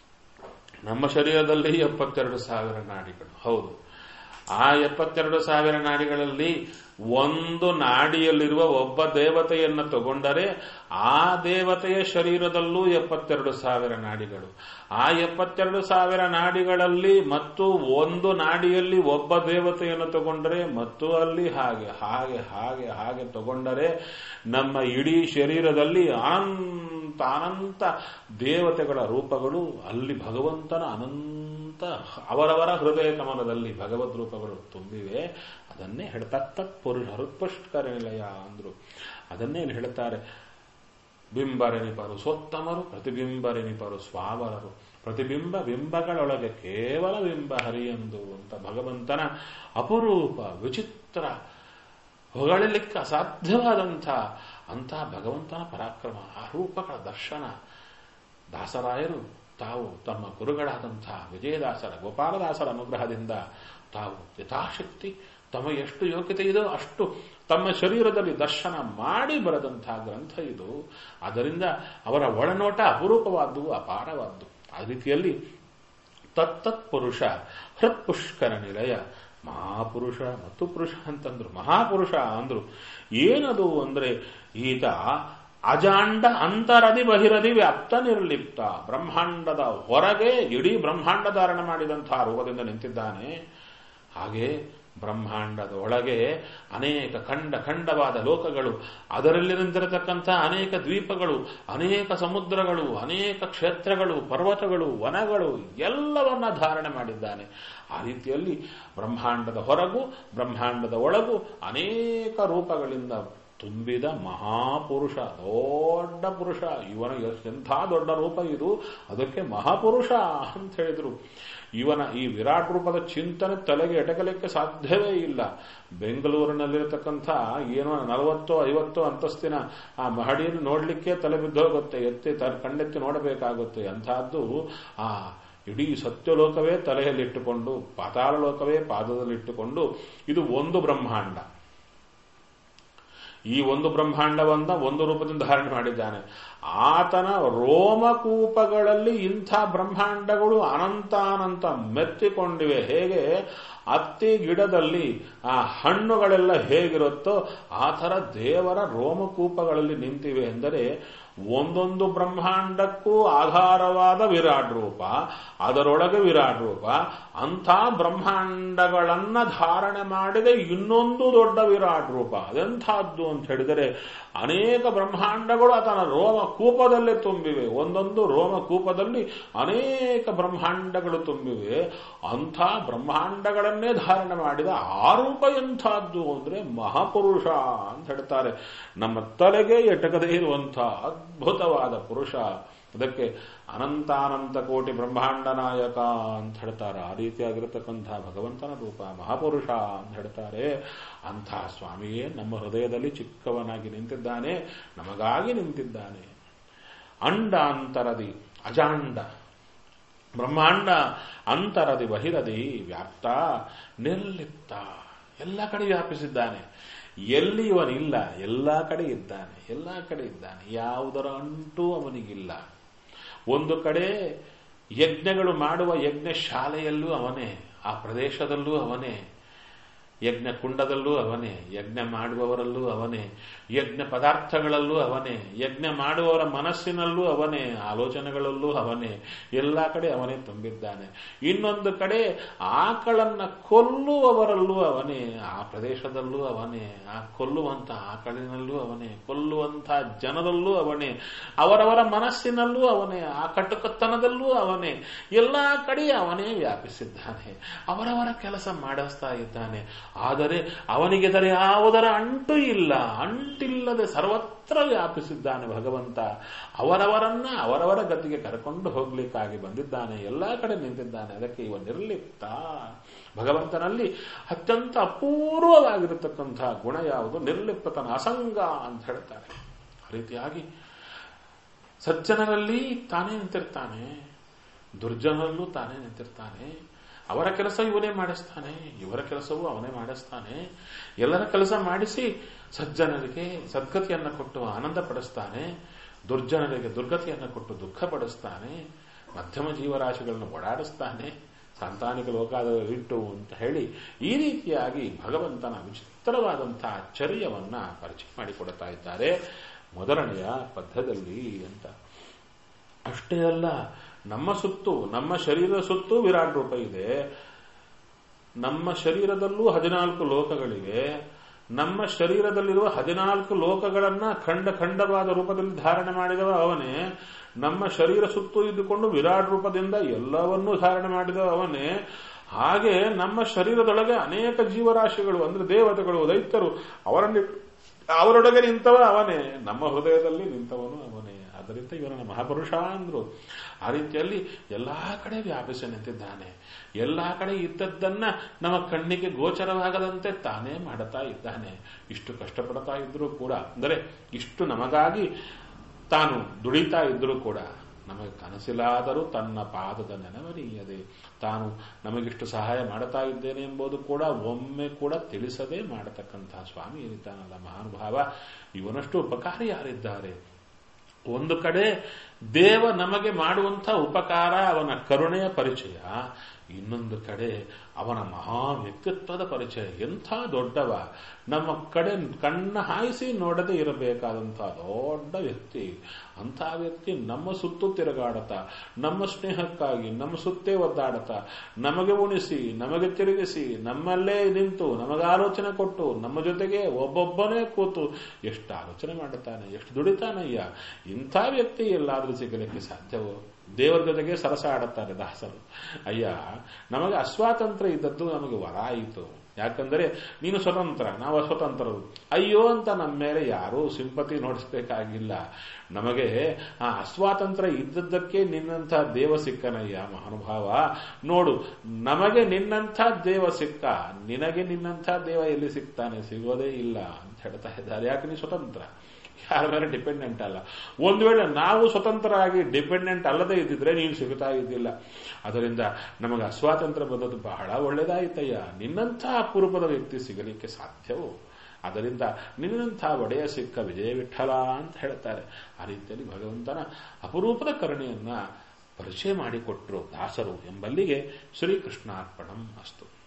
ನಮ್ಮ ಶರೀರದಲ್ಲಿ ಎಪ್ಪತ್ತೆರಡು ಸಾವಿರ ನಾಡಿಗಳು ಹೌದು ಆ ಎಪ್ಪತ್ತೆರಡು ಸಾವಿರ ನಾಡಿಗಳಲ್ಲಿ ಒಂದು ನಾಡಿಯಲ್ಲಿರುವ ಒಬ್ಬ ದೇವತೆಯನ್ನು ತಗೊಂಡರೆ ಆ ದೇವತೆಯ ಶರೀರದಲ್ಲೂ ಎಪ್ಪತ್ತೆರಡು ಸಾವಿರ ನಾಡಿಗಳು ಆ ಎಪ್ಪತ್ತೆರಡು ಸಾವಿರ ನಾಡಿಗಳಲ್ಲಿ ಮತ್ತು ಒಂದು ನಾಡಿಯಲ್ಲಿ ಒಬ್ಬ ದೇವತೆಯನ್ನು ತಗೊಂಡರೆ ಮತ್ತು ಅಲ್ಲಿ ಹಾಗೆ ಹಾಗೆ ಹಾಗೆ ಹಾಗೆ ತಗೊಂಡರೆ ನಮ್ಮ ಇಡೀ ಶರೀರದಲ್ಲಿ ಅನಂತ ಅನಂತ ದೇವತೆಗಳ ರೂಪಗಳು ಅಲ್ಲಿ ಭಗವಂತನ ಅನಂತ ಅವರವರ ಹೃದಯ ಕಮಲದಲ್ಲಿ ಭಗವದ್ ರೂಪಗಳು ತುಂಬಿವೆ ಅದನ್ನೇ ಹೇಳ್ತತ್ ಪುರುಷ ಹೃತ್ಪುಷ್ಕರ ನಿಲಯ ಅಂದ್ರು ಅದನ್ನೇ ಹೇಳ್ತಾರೆ ಬಿಂಬರೆನಿಪರು ಸೋತ್ತಮರು ಪ್ರತಿಬಿಂಬರೆನಿಪರು ಸ್ವಾವರರು ಪ್ರತಿಬಿಂಬ ಬಿಂಬಗಳೊಳಗೆ ಕೇವಲ ಬಿಂಬ ಹರಿಯಂದು ಅಂತ ಭಗವಂತನ ಅಪರೂಪ ವಿಚಿತ್ರ ಹೊಗಳಲಿಕ್ಕೆ ಅಸಾಧ್ಯವಾದಂಥ ಅಂಥ ಭಗವಂತನ ಪರಾಕ್ರಮ ಆ ರೂಪಗಳ ದರ್ಶನ ದಾಸರಾಯರು ತಾವು ತಮ್ಮ ಗುರುಗಳಾದಂಥ ವಿಜಯದಾಸರ ಗೋಪಾಲದಾಸರ ಅನುಗ್ರಹದಿಂದ ತಾವು ಯಥಾಶಕ್ತಿ ತಮ್ಮ ಎಷ್ಟು ಯೋಗ್ಯತೆ ಇದೋ ಅಷ್ಟು ತಮ್ಮ ಶರೀರದಲ್ಲಿ ದರ್ಶನ ಮಾಡಿ ಬರೆದಂತಹ ಗ್ರಂಥ ಇದು ಅದರಿಂದ ಅವರ ಒಳನೋಟ ಅಪರೂಪವಾದ್ದು ಅಪಾರವಾದ್ದು ಆ ರೀತಿಯಲ್ಲಿ ತತ್ತತ್ ಪುರುಷ ಹೃತ್ಪುಷ್ಕರ ನಿಲಯ ಮಹಾಪುರುಷ ಮತ್ತು ಪುರುಷ ಅಂತಂದ್ರು ಮಹಾಪುರುಷ ಅಂದ್ರು ಏನದು ಅಂದ್ರೆ ಈತ ಅಜಾಂಡ ಅಂತರದಿ ಬಹಿರದಿ ವ್ಯಾಪ್ತ ನಿರ್ಲಿಪ್ತ ಬ್ರಹ್ಮಾಂಡದ ಹೊರಗೆ ಇಡೀ ಬ್ರಹ್ಮಾಂಡ ಧಾರಣ ಮಾಡಿದಂತಹ ರೂಪದಿಂದ ನಿಂತಿದ್ದಾನೆ ಹಾಗೆ ಬ್ರಹ್ಮಾಂಡದ ಒಳಗೆ ಅನೇಕ ಖಂಡ ಖಂಡವಾದ ಲೋಕಗಳು ಅದರಲ್ಲಿ ನಿಂತಿರತಕ್ಕಂಥ ಅನೇಕ ದ್ವೀಪಗಳು ಅನೇಕ ಸಮುದ್ರಗಳು ಅನೇಕ ಕ್ಷೇತ್ರಗಳು ಪರ್ವತಗಳು ವನಗಳು ಎಲ್ಲವನ್ನ ಧಾರಣೆ ಮಾಡಿದ್ದಾನೆ ಆ ರೀತಿಯಲ್ಲಿ ಬ್ರಹ್ಮಾಂಡದ ಹೊರಗೂ ಬ್ರಹ್ಮಾಂಡದ ಒಳಗೂ ಅನೇಕ ರೂಪಗಳಿಂದ ತುಂಬಿದ ಮಹಾಪುರುಷ ದೊಡ್ಡ ಪುರುಷ ಇವನ ಎಂಥ ದೊಡ್ಡ ರೂಪ ಇದು ಅದಕ್ಕೆ ಮಹಾಪುರುಷ ಅಂತ ಹೇಳಿದ್ರು ಇವನ ಈ ವಿರಾಟ್ ರೂಪದ ಚಿಂತನೆ ತಲೆಗೆ ಎಟಕಲಿಕ್ಕೆ ಸಾಧ್ಯವೇ ಇಲ್ಲ ಬೆಂಗಳೂರಿನಲ್ಲಿರತಕ್ಕಂಥ ಏನೋ ನಲವತ್ತೋ ಐವತ್ತೋ ಅಂತಸ್ತಿನ ಆ ಮಹಡಿಯನ್ನು ನೋಡಲಿಕ್ಕೆ ತಲೆ ಬಿದ್ದೋಗುತ್ತೆ ಎತ್ತಿ ಕಣ್ಣೆತ್ತಿ ನೋಡಬೇಕಾಗುತ್ತೆ ಅಂಥದ್ದು ಆ ಇಡೀ ಸತ್ಯಲೋಕವೇ ತಲೆಯಲ್ಲಿಟ್ಟುಕೊಂಡು ಪಾತಾಳ ಲೋಕವೇ ಪಾದದಲ್ಲಿಟ್ಟುಕೊಂಡು ಇದು ಒಂದು ಬ್ರಹ್ಮಾಂಡ ಈ ಒಂದು ಬ್ರಹ್ಮಾಂಡವನ್ನ ಒಂದು ರೂಪದಿಂದ ಧಾರಣೆ ಮಾಡಿದ್ದಾನೆ ಆತನ ರೋಮಕೂಪಗಳಲ್ಲಿ ಇಂಥ ಬ್ರಹ್ಮಾಂಡಗಳು ಅನಂತಾನಂತ ಮೆತ್ತಿಕೊಂಡಿವೆ ಹೇಗೆ ಅತ್ತಿ ಗಿಡದಲ್ಲಿ ಆ ಹಣ್ಣುಗಳೆಲ್ಲ ಹೇಗಿರುತ್ತೋ ಆ ಥರ ದೇವರ ರೋಮಕೂಪಗಳಲ್ಲಿ ನಿಂತಿವೆ ಎಂದರೆ ಒಂದೊಂದು ಬ್ರಹ್ಮಾಂಡಕ್ಕೂ ಆಧಾರವಾದ ವಿರಾಟ್ ರೂಪ ಅದರೊಳಗೆ ವಿರಾಟ್ ರೂಪ ಅಂಥ ಬ್ರಹ್ಮಾಂಡಗಳನ್ನ ಧಾರಣೆ ಮಾಡಿದ ಇನ್ನೊಂದು ದೊಡ್ಡ ವಿರಾಟ್ ರೂಪ ಅದೆಂಥದ್ದು ಅಂತ ಹೇಳಿದರೆ ಅನೇಕ ಬ್ರಹ್ಮಾಂಡಗಳು ಆತನ ರೋಮಕೂಪದಲ್ಲೇ ತುಂಬಿವೆ ಒಂದೊಂದು ರೋಮಕೂಪದಲ್ಲಿ ಅನೇಕ ಬ್ರಹ್ಮಾಂಡಗಳು ತುಂಬಿವೆ ಅಂಥ ಬ್ರಹ್ಮಾಂಡಗಳನ್ನೇ ಧಾರಣೆ ಮಾಡಿದ ಆ ರೂಪ ಎಂಥದ್ದು ಅಂದ್ರೆ ಮಹಾಪುರುಷ ಅಂತ ಹೇಳ್ತಾರೆ ನಮ್ಮ ತಲೆಗೆ ಎಟಕದೇ ಇರುವಂಥ ಅದ್ಭುತವಾದ ಪುರುಷ ಅದಕ್ಕೆ ಅನಂತಾನಂತ ಕೋಟಿ ಬ್ರಹ್ಮಾಂಡ ನಾಯಕ ಅಂತ ಹೇಳ್ತಾರೆ ಆ ರೀತಿಯಾಗಿರತಕ್ಕಂಥ ಭಗವಂತನ ರೂಪ ಮಹಾಪುರುಷ ಅಂತ ಹೇಳ್ತಾರೆ ಅಂಥ ಸ್ವಾಮಿಯೇ ನಮ್ಮ ಹೃದಯದಲ್ಲಿ ಚಿಕ್ಕವನಾಗಿ ನಿಂತಿದ್ದಾನೆ ನಮಗಾಗಿ ನಿಂತಿದ್ದಾನೆ ಅಂಡ ಅಂತರದಿ ಅಜಾಂಡ ಬ್ರಹ್ಮಾಂಡ ಅಂತರದಿ ಬಹಿರದಿ ವ್ಯಾಪ್ತ ನಿರ್ಲಿಪ್ತ ಎಲ್ಲ ಕಡೆ ವ್ಯಾಪಿಸಿದ್ದಾನೆ ಎಲ್ಲಿ ಇವನಿಲ್ಲ ಎಲ್ಲ ಕಡೆ ಇದ್ದಾನೆ ಎಲ್ಲ ಕಡೆ ಇದ್ದಾನೆ ಯಾವುದರ ಅಂಟೂ ಅವನಿಗಿಲ್ಲ ಒಂದು ಕಡೆ ಯಜ್ಞಗಳು ಮಾಡುವ ಯಜ್ಞ ಶಾಲೆಯಲ್ಲೂ ಅವನೇ ಆ ಪ್ರದೇಶದಲ್ಲೂ ಅವನೇ ಯಜ್ಞ ಕುಂಡದಲ್ಲೂ ಅವನೇ ಯಜ್ಞ ಮಾಡುವವರಲ್ಲೂ ಅವನೇ ಯಜ್ಞ ಪದಾರ್ಥಗಳಲ್ಲೂ ಅವನೇ ಯಜ್ಞ ಮಾಡುವವರ ಮನಸ್ಸಿನಲ್ಲೂ ಅವನೇ ಆಲೋಚನೆಗಳಲ್ಲೂ ಅವನೇ ಎಲ್ಲ ಕಡೆ ಅವನೇ ತುಂಬಿದ್ದಾನೆ ಇನ್ನೊಂದು ಕಡೆ ಆಕಳನ್ನ ಕೊಲ್ಲುವವರಲ್ಲೂ ಅವನೇ ಆ ಪ್ರದೇಶದಲ್ಲೂ ಅವನೇ ಆ ಕೊಲ್ಲುವಂತ ಆಕಳಿನಲ್ಲೂ ಅವನೇ ಕೊಲ್ಲುವಂತ ಜನರಲ್ಲೂ ಅವನೇ ಅವರವರ ಮನಸ್ಸಿನಲ್ಲೂ ಅವನೇ ಆ ಕಟ್ಟುಕತ್ತನದಲ್ಲೂ ಅವನೇ ಎಲ್ಲ ಕಡೆ ಅವನೇ ವ್ಯಾಪಿಸಿದ್ದಾನೆ ಅವರವರ ಕೆಲಸ ಮಾಡಿಸ್ತಾ ಇದ್ದಾನೆ ಆದರೆ ಅವನಿಗೆದರೆ ಯಾವುದರ ಅಂಟು ಇಲ್ಲ ಅಂಟಿಲ್ಲದೆ ಸರ್ವತ್ರ ವ್ಯಾಪಿಸಿದ್ದಾನೆ ಭಗವಂತ ಅವರವರನ್ನ ಅವರವರ ಗತಿಗೆ ಕರ್ಕೊಂಡು ಹೋಗ್ಲಿಕ್ಕಾಗಿ ಬಂದಿದ್ದಾನೆ ಎಲ್ಲ ಕಡೆ ನಿಂತಿದ್ದಾನೆ ಅದಕ್ಕೆ ಇವ ನಿರ್ಲಿಪ್ತ ಭಗವಂತನಲ್ಲಿ ಅತ್ಯಂತ ಅಪೂರ್ವವಾಗಿರತಕ್ಕಂಥ ಗುಣ ಯಾವುದು ನಿರ್ಲಿಪ್ತತನ ಅಸಂಗ ಅಂತ ಹೇಳ್ತಾರೆ ಆ ರೀತಿಯಾಗಿ ಸಜ್ಜನರಲ್ಲಿ ತಾನೇ ನಿಂತಿರ್ತಾನೆ ದುರ್ಜನರಲ್ಲೂ ತಾನೇ ನಿಂತಿರ್ತಾನೆ ಅವರ ಕೆಲಸ ಇವನೇ ಮಾಡಿಸ್ತಾನೆ ಇವರ ಕೆಲಸವೂ ಅವನೇ ಮಾಡಿಸ್ತಾನೆ ಎಲ್ಲರ ಕೆಲಸ ಮಾಡಿಸಿ ಸಜ್ಜನರಿಗೆ ಸದ್ಗತಿಯನ್ನು ಕೊಟ್ಟು ಆನಂದ ಪಡಿಸ್ತಾನೆ ದುರ್ಜನರಿಗೆ ದುರ್ಗತಿಯನ್ನು ಕೊಟ್ಟು ದುಃಖ ಪಡಿಸ್ತಾನೆ ಮಧ್ಯಮ ಜೀವರಾಶಿಗಳನ್ನು ಓಡಾಡಿಸ್ತಾನೆ ಸಂತಾನಿಕ ಲೋಕಾದ ಇಟ್ಟು ಅಂತ ಹೇಳಿ ಈ ರೀತಿಯಾಗಿ ಭಗವಂತನ ವಿಚಿತ್ರವಾದಂತಹ ಆಶ್ಚರ್ಯವನ್ನ ಪರಿಚಯ ಮಾಡಿಕೊಡ್ತಾ ಇದ್ದಾರೆ ಮೊದಲನೆಯ ಪದ್ಯದಲ್ಲಿ ಅಂತ ಅಷ್ಟೇ ಅಲ್ಲ ನಮ್ಮ ಸುತ್ತು ನಮ್ಮ ಶರೀರದ ಸುತ್ತು ವಿರಾಟ್ ರೂಪ ಇದೆ ನಮ್ಮ ಶರೀರದಲ್ಲೂ ಹದಿನಾಲ್ಕು ಲೋಕಗಳಿವೆ ನಮ್ಮ ಶರೀರದಲ್ಲಿರುವ ಹದಿನಾಲ್ಕು ಲೋಕಗಳನ್ನ ಖಂಡ ಖಂಡವಾದ ರೂಪದಲ್ಲಿ ಧಾರಣೆ ಮಾಡಿದವ ಅವನೇ ನಮ್ಮ ಶರೀರ ಸುತ್ತು ಇದ್ದುಕೊಂಡು ವಿರಾಟ್ ರೂಪದಿಂದ ಎಲ್ಲವನ್ನೂ ಧಾರಣೆ ಮಾಡಿದವ ಅವನೇ ಹಾಗೆ ನಮ್ಮ ಶರೀರದೊಳಗೆ ಅನೇಕ ಜೀವರಾಶಿಗಳು ಅಂದ್ರೆ ದೇವತೆಗಳು ದೈತ್ಯರು ಅವರಲ್ಲಿ ಅವರೊಳಗೆ ನಿಂತವ ಅವನೇ ನಮ್ಮ ಹೃದಯದಲ್ಲಿ ನಿಂತವನು ಅವನೇ ಅದರಿಂದ ಇವರನ್ನ ಮಹಾಪುರುಷ ಅಂದ್ರು ಆ ರೀತಿಯಲ್ಲಿ ಎಲ್ಲಾ ಕಡೆ ವ್ಯಾಪಿಸಿ ನಿಂತಿದ್ದಾನೆ ಎಲ್ಲಾ ಕಡೆ ಇದ್ದದ್ದನ್ನ ನಮ್ಮ ಕಣ್ಣಿಗೆ ಗೋಚರವಾಗದಂತೆ ತಾನೇ ಮಾಡುತ್ತಾ ಇದ್ದಾನೆ ಇಷ್ಟು ಕಷ್ಟಪಡ್ತಾ ಇದ್ರೂ ಕೂಡ ಅಂದರೆ ಇಷ್ಟು ನಮಗಾಗಿ ತಾನು ದುಡಿತಾ ಇದ್ರೂ ಕೂಡ ನಮಗೆ ಕನಸಿಲಾದರೂ ತನ್ನ ಪಾದದ ನೆನವರಿಯದೆ ತಾನು ನಮಗಿಷ್ಟು ಸಹಾಯ ಮಾಡುತ್ತಾ ಇದ್ದೇನೆ ಎಂಬುದು ಕೂಡ ಒಮ್ಮೆ ಕೂಡ ತಿಳಿಸದೆ ಮಾಡತಕ್ಕಂತಹ ಸ್ವಾಮಿ ಇರಿತಾನಲ್ಲ ಮಹಾನುಭಾವ ಇವನಷ್ಟು ಉಪಕಾರಿ ಯಾರಿದ್ದಾರೆ ಒಂದು ಕಡೆ ದೇವ ನಮಗೆ ಮಾಡುವಂಥ ಉಪಕಾರ ಅವನ ಕರುಣೆಯ ಪರಿಚಯ ಇನ್ನೊಂದು ಕಡೆ ಅವನ ಮಹಾ ವ್ಯಕ್ತಿತ್ವದ ಪರಿಚಯ ಎಂಥ ದೊಡ್ಡವ ನಮ್ಮ ಕಡೆ ಕಣ್ಣ ಹಾಯಿಸಿ ನೋಡದೆ ಇರಬೇಕಾದಂತಹ ದೊಡ್ಡ ವ್ಯಕ್ತಿ ಅಂಥ ವ್ಯಕ್ತಿ ನಮ್ಮ ಸುತ್ತು ತಿರುಗಾಡತ ನಮ್ಮ ಸ್ನೇಹಕ್ಕಾಗಿ ನಮ್ಮ ಸುತ್ತೇ ಒದ್ದಾಡತ ನಮಗೆ ಉಣಿಸಿ ನಮಗೆ ತಿರುಗಿಸಿ ನಮ್ಮಲ್ಲೇ ನಿಂತು ನಮಗೆ ಆಲೋಚನೆ ಕೊಟ್ಟು ನಮ್ಮ ಜೊತೆಗೆ ಒಬ್ಬೊಬ್ಬನೇ ಕೂತು ಎಷ್ಟು ಆಲೋಚನೆ ಮಾಡುತ್ತಾನೆ ಎಷ್ಟು ದುಡಿತಾನಯ್ಯ ಇಂಥ ವ್ಯಕ್ತಿ ಎಲ್ಲಾದ್ರೂ ಸಿಗಲಿಕ್ಕೆ ಸಾಧ್ಯವೋ ದೇವರ ಜೊತೆಗೆ ಸರಸ ಆಡುತ್ತಾರೆ ದಾಸರು ಅಯ್ಯ ನಮಗೆ ಅಸ್ವಾತಂತ್ರ್ಯ ಇದ್ದದ್ದು ನಮಗೆ ವರ ಆಯಿತು ಯಾಕಂದರೆ ನೀನು ಸ್ವತಂತ್ರ ನಾವು ಅಸ್ವತಂತ್ರರು ಅಯ್ಯೋ ಅಂತ ನಮ್ಮ ಮೇಲೆ ಯಾರೂ ಸಿಂಪತಿ ನೋಡಿಸ್ಬೇಕಾಗಿಲ್ಲ ನಮಗೆ ಆ ಅಸ್ವಾತಂತ್ರ್ಯ ಇದ್ದದ್ದಕ್ಕೆ ನಿನ್ನಂಥ ದೇವ ಸಿಕ್ಕನಯ್ಯ ಮಹಾನುಭಾವ ನೋಡು ನಮಗೆ ನಿನ್ನಂಥ ದೇವ ಸಿಕ್ಕ ನಿನಗೆ ನಿನ್ನಂಥ ದೇವ ಎಲ್ಲಿ ಸಿಗ್ತಾನೆ ಸಿಗೋದೇ ಇಲ್ಲ ಅಂತ ಹೇಳ್ತಾ ಇದ್ದಾರೆ ಯಾಕೆ ನೀ ಸ್ವತಂತ್ರ ಯಾರ ಮೇಲೆ ಡಿಪೆಂಡೆಂಟ್ ಅಲ್ಲ ಒಂದು ವೇಳೆ ನಾವು ಸ್ವತಂತ್ರರಾಗಿ ಡಿಪೆಂಡೆಂಟ್ ಅಲ್ಲದೆ ಇದ್ದಿದ್ರೆ ನೀನು ಸಿಗುತ್ತಾ ಇದ್ದಿಲ್ಲ ಅದರಿಂದ ನಮಗೆ ಅಸ್ವಾತಂತ್ರ್ಯ ಬಂದದ್ದು ಬಹಳ ಒಳ್ಳೇದಾಯ್ತಯ್ಯ ನಿನ್ನಂಥ ಅಪರೂಪದ ವ್ಯಕ್ತಿ ಸಿಗಲಿಕ್ಕೆ ಸಾಧ್ಯವೋ ಅದರಿಂದ ನಿನ್ನಂಥ ಒಡೆಯ ಸಿಕ್ಕ ವಿಜಯ ವಿಠಲ ಅಂತ ಹೇಳ್ತಾರೆ ಆ ರೀತಿಯಲ್ಲಿ ಭಗವಂತನ ಅಪರೂಪದ ಕರುಣೆಯನ್ನ ಪರಿಚಯ ಮಾಡಿಕೊಟ್ರು ದಾಸರು ಎಂಬಲ್ಲಿಗೆ ಶ್ರೀಕೃಷ್ಣಾರ್ಪಣಂ ಅಸ್ತು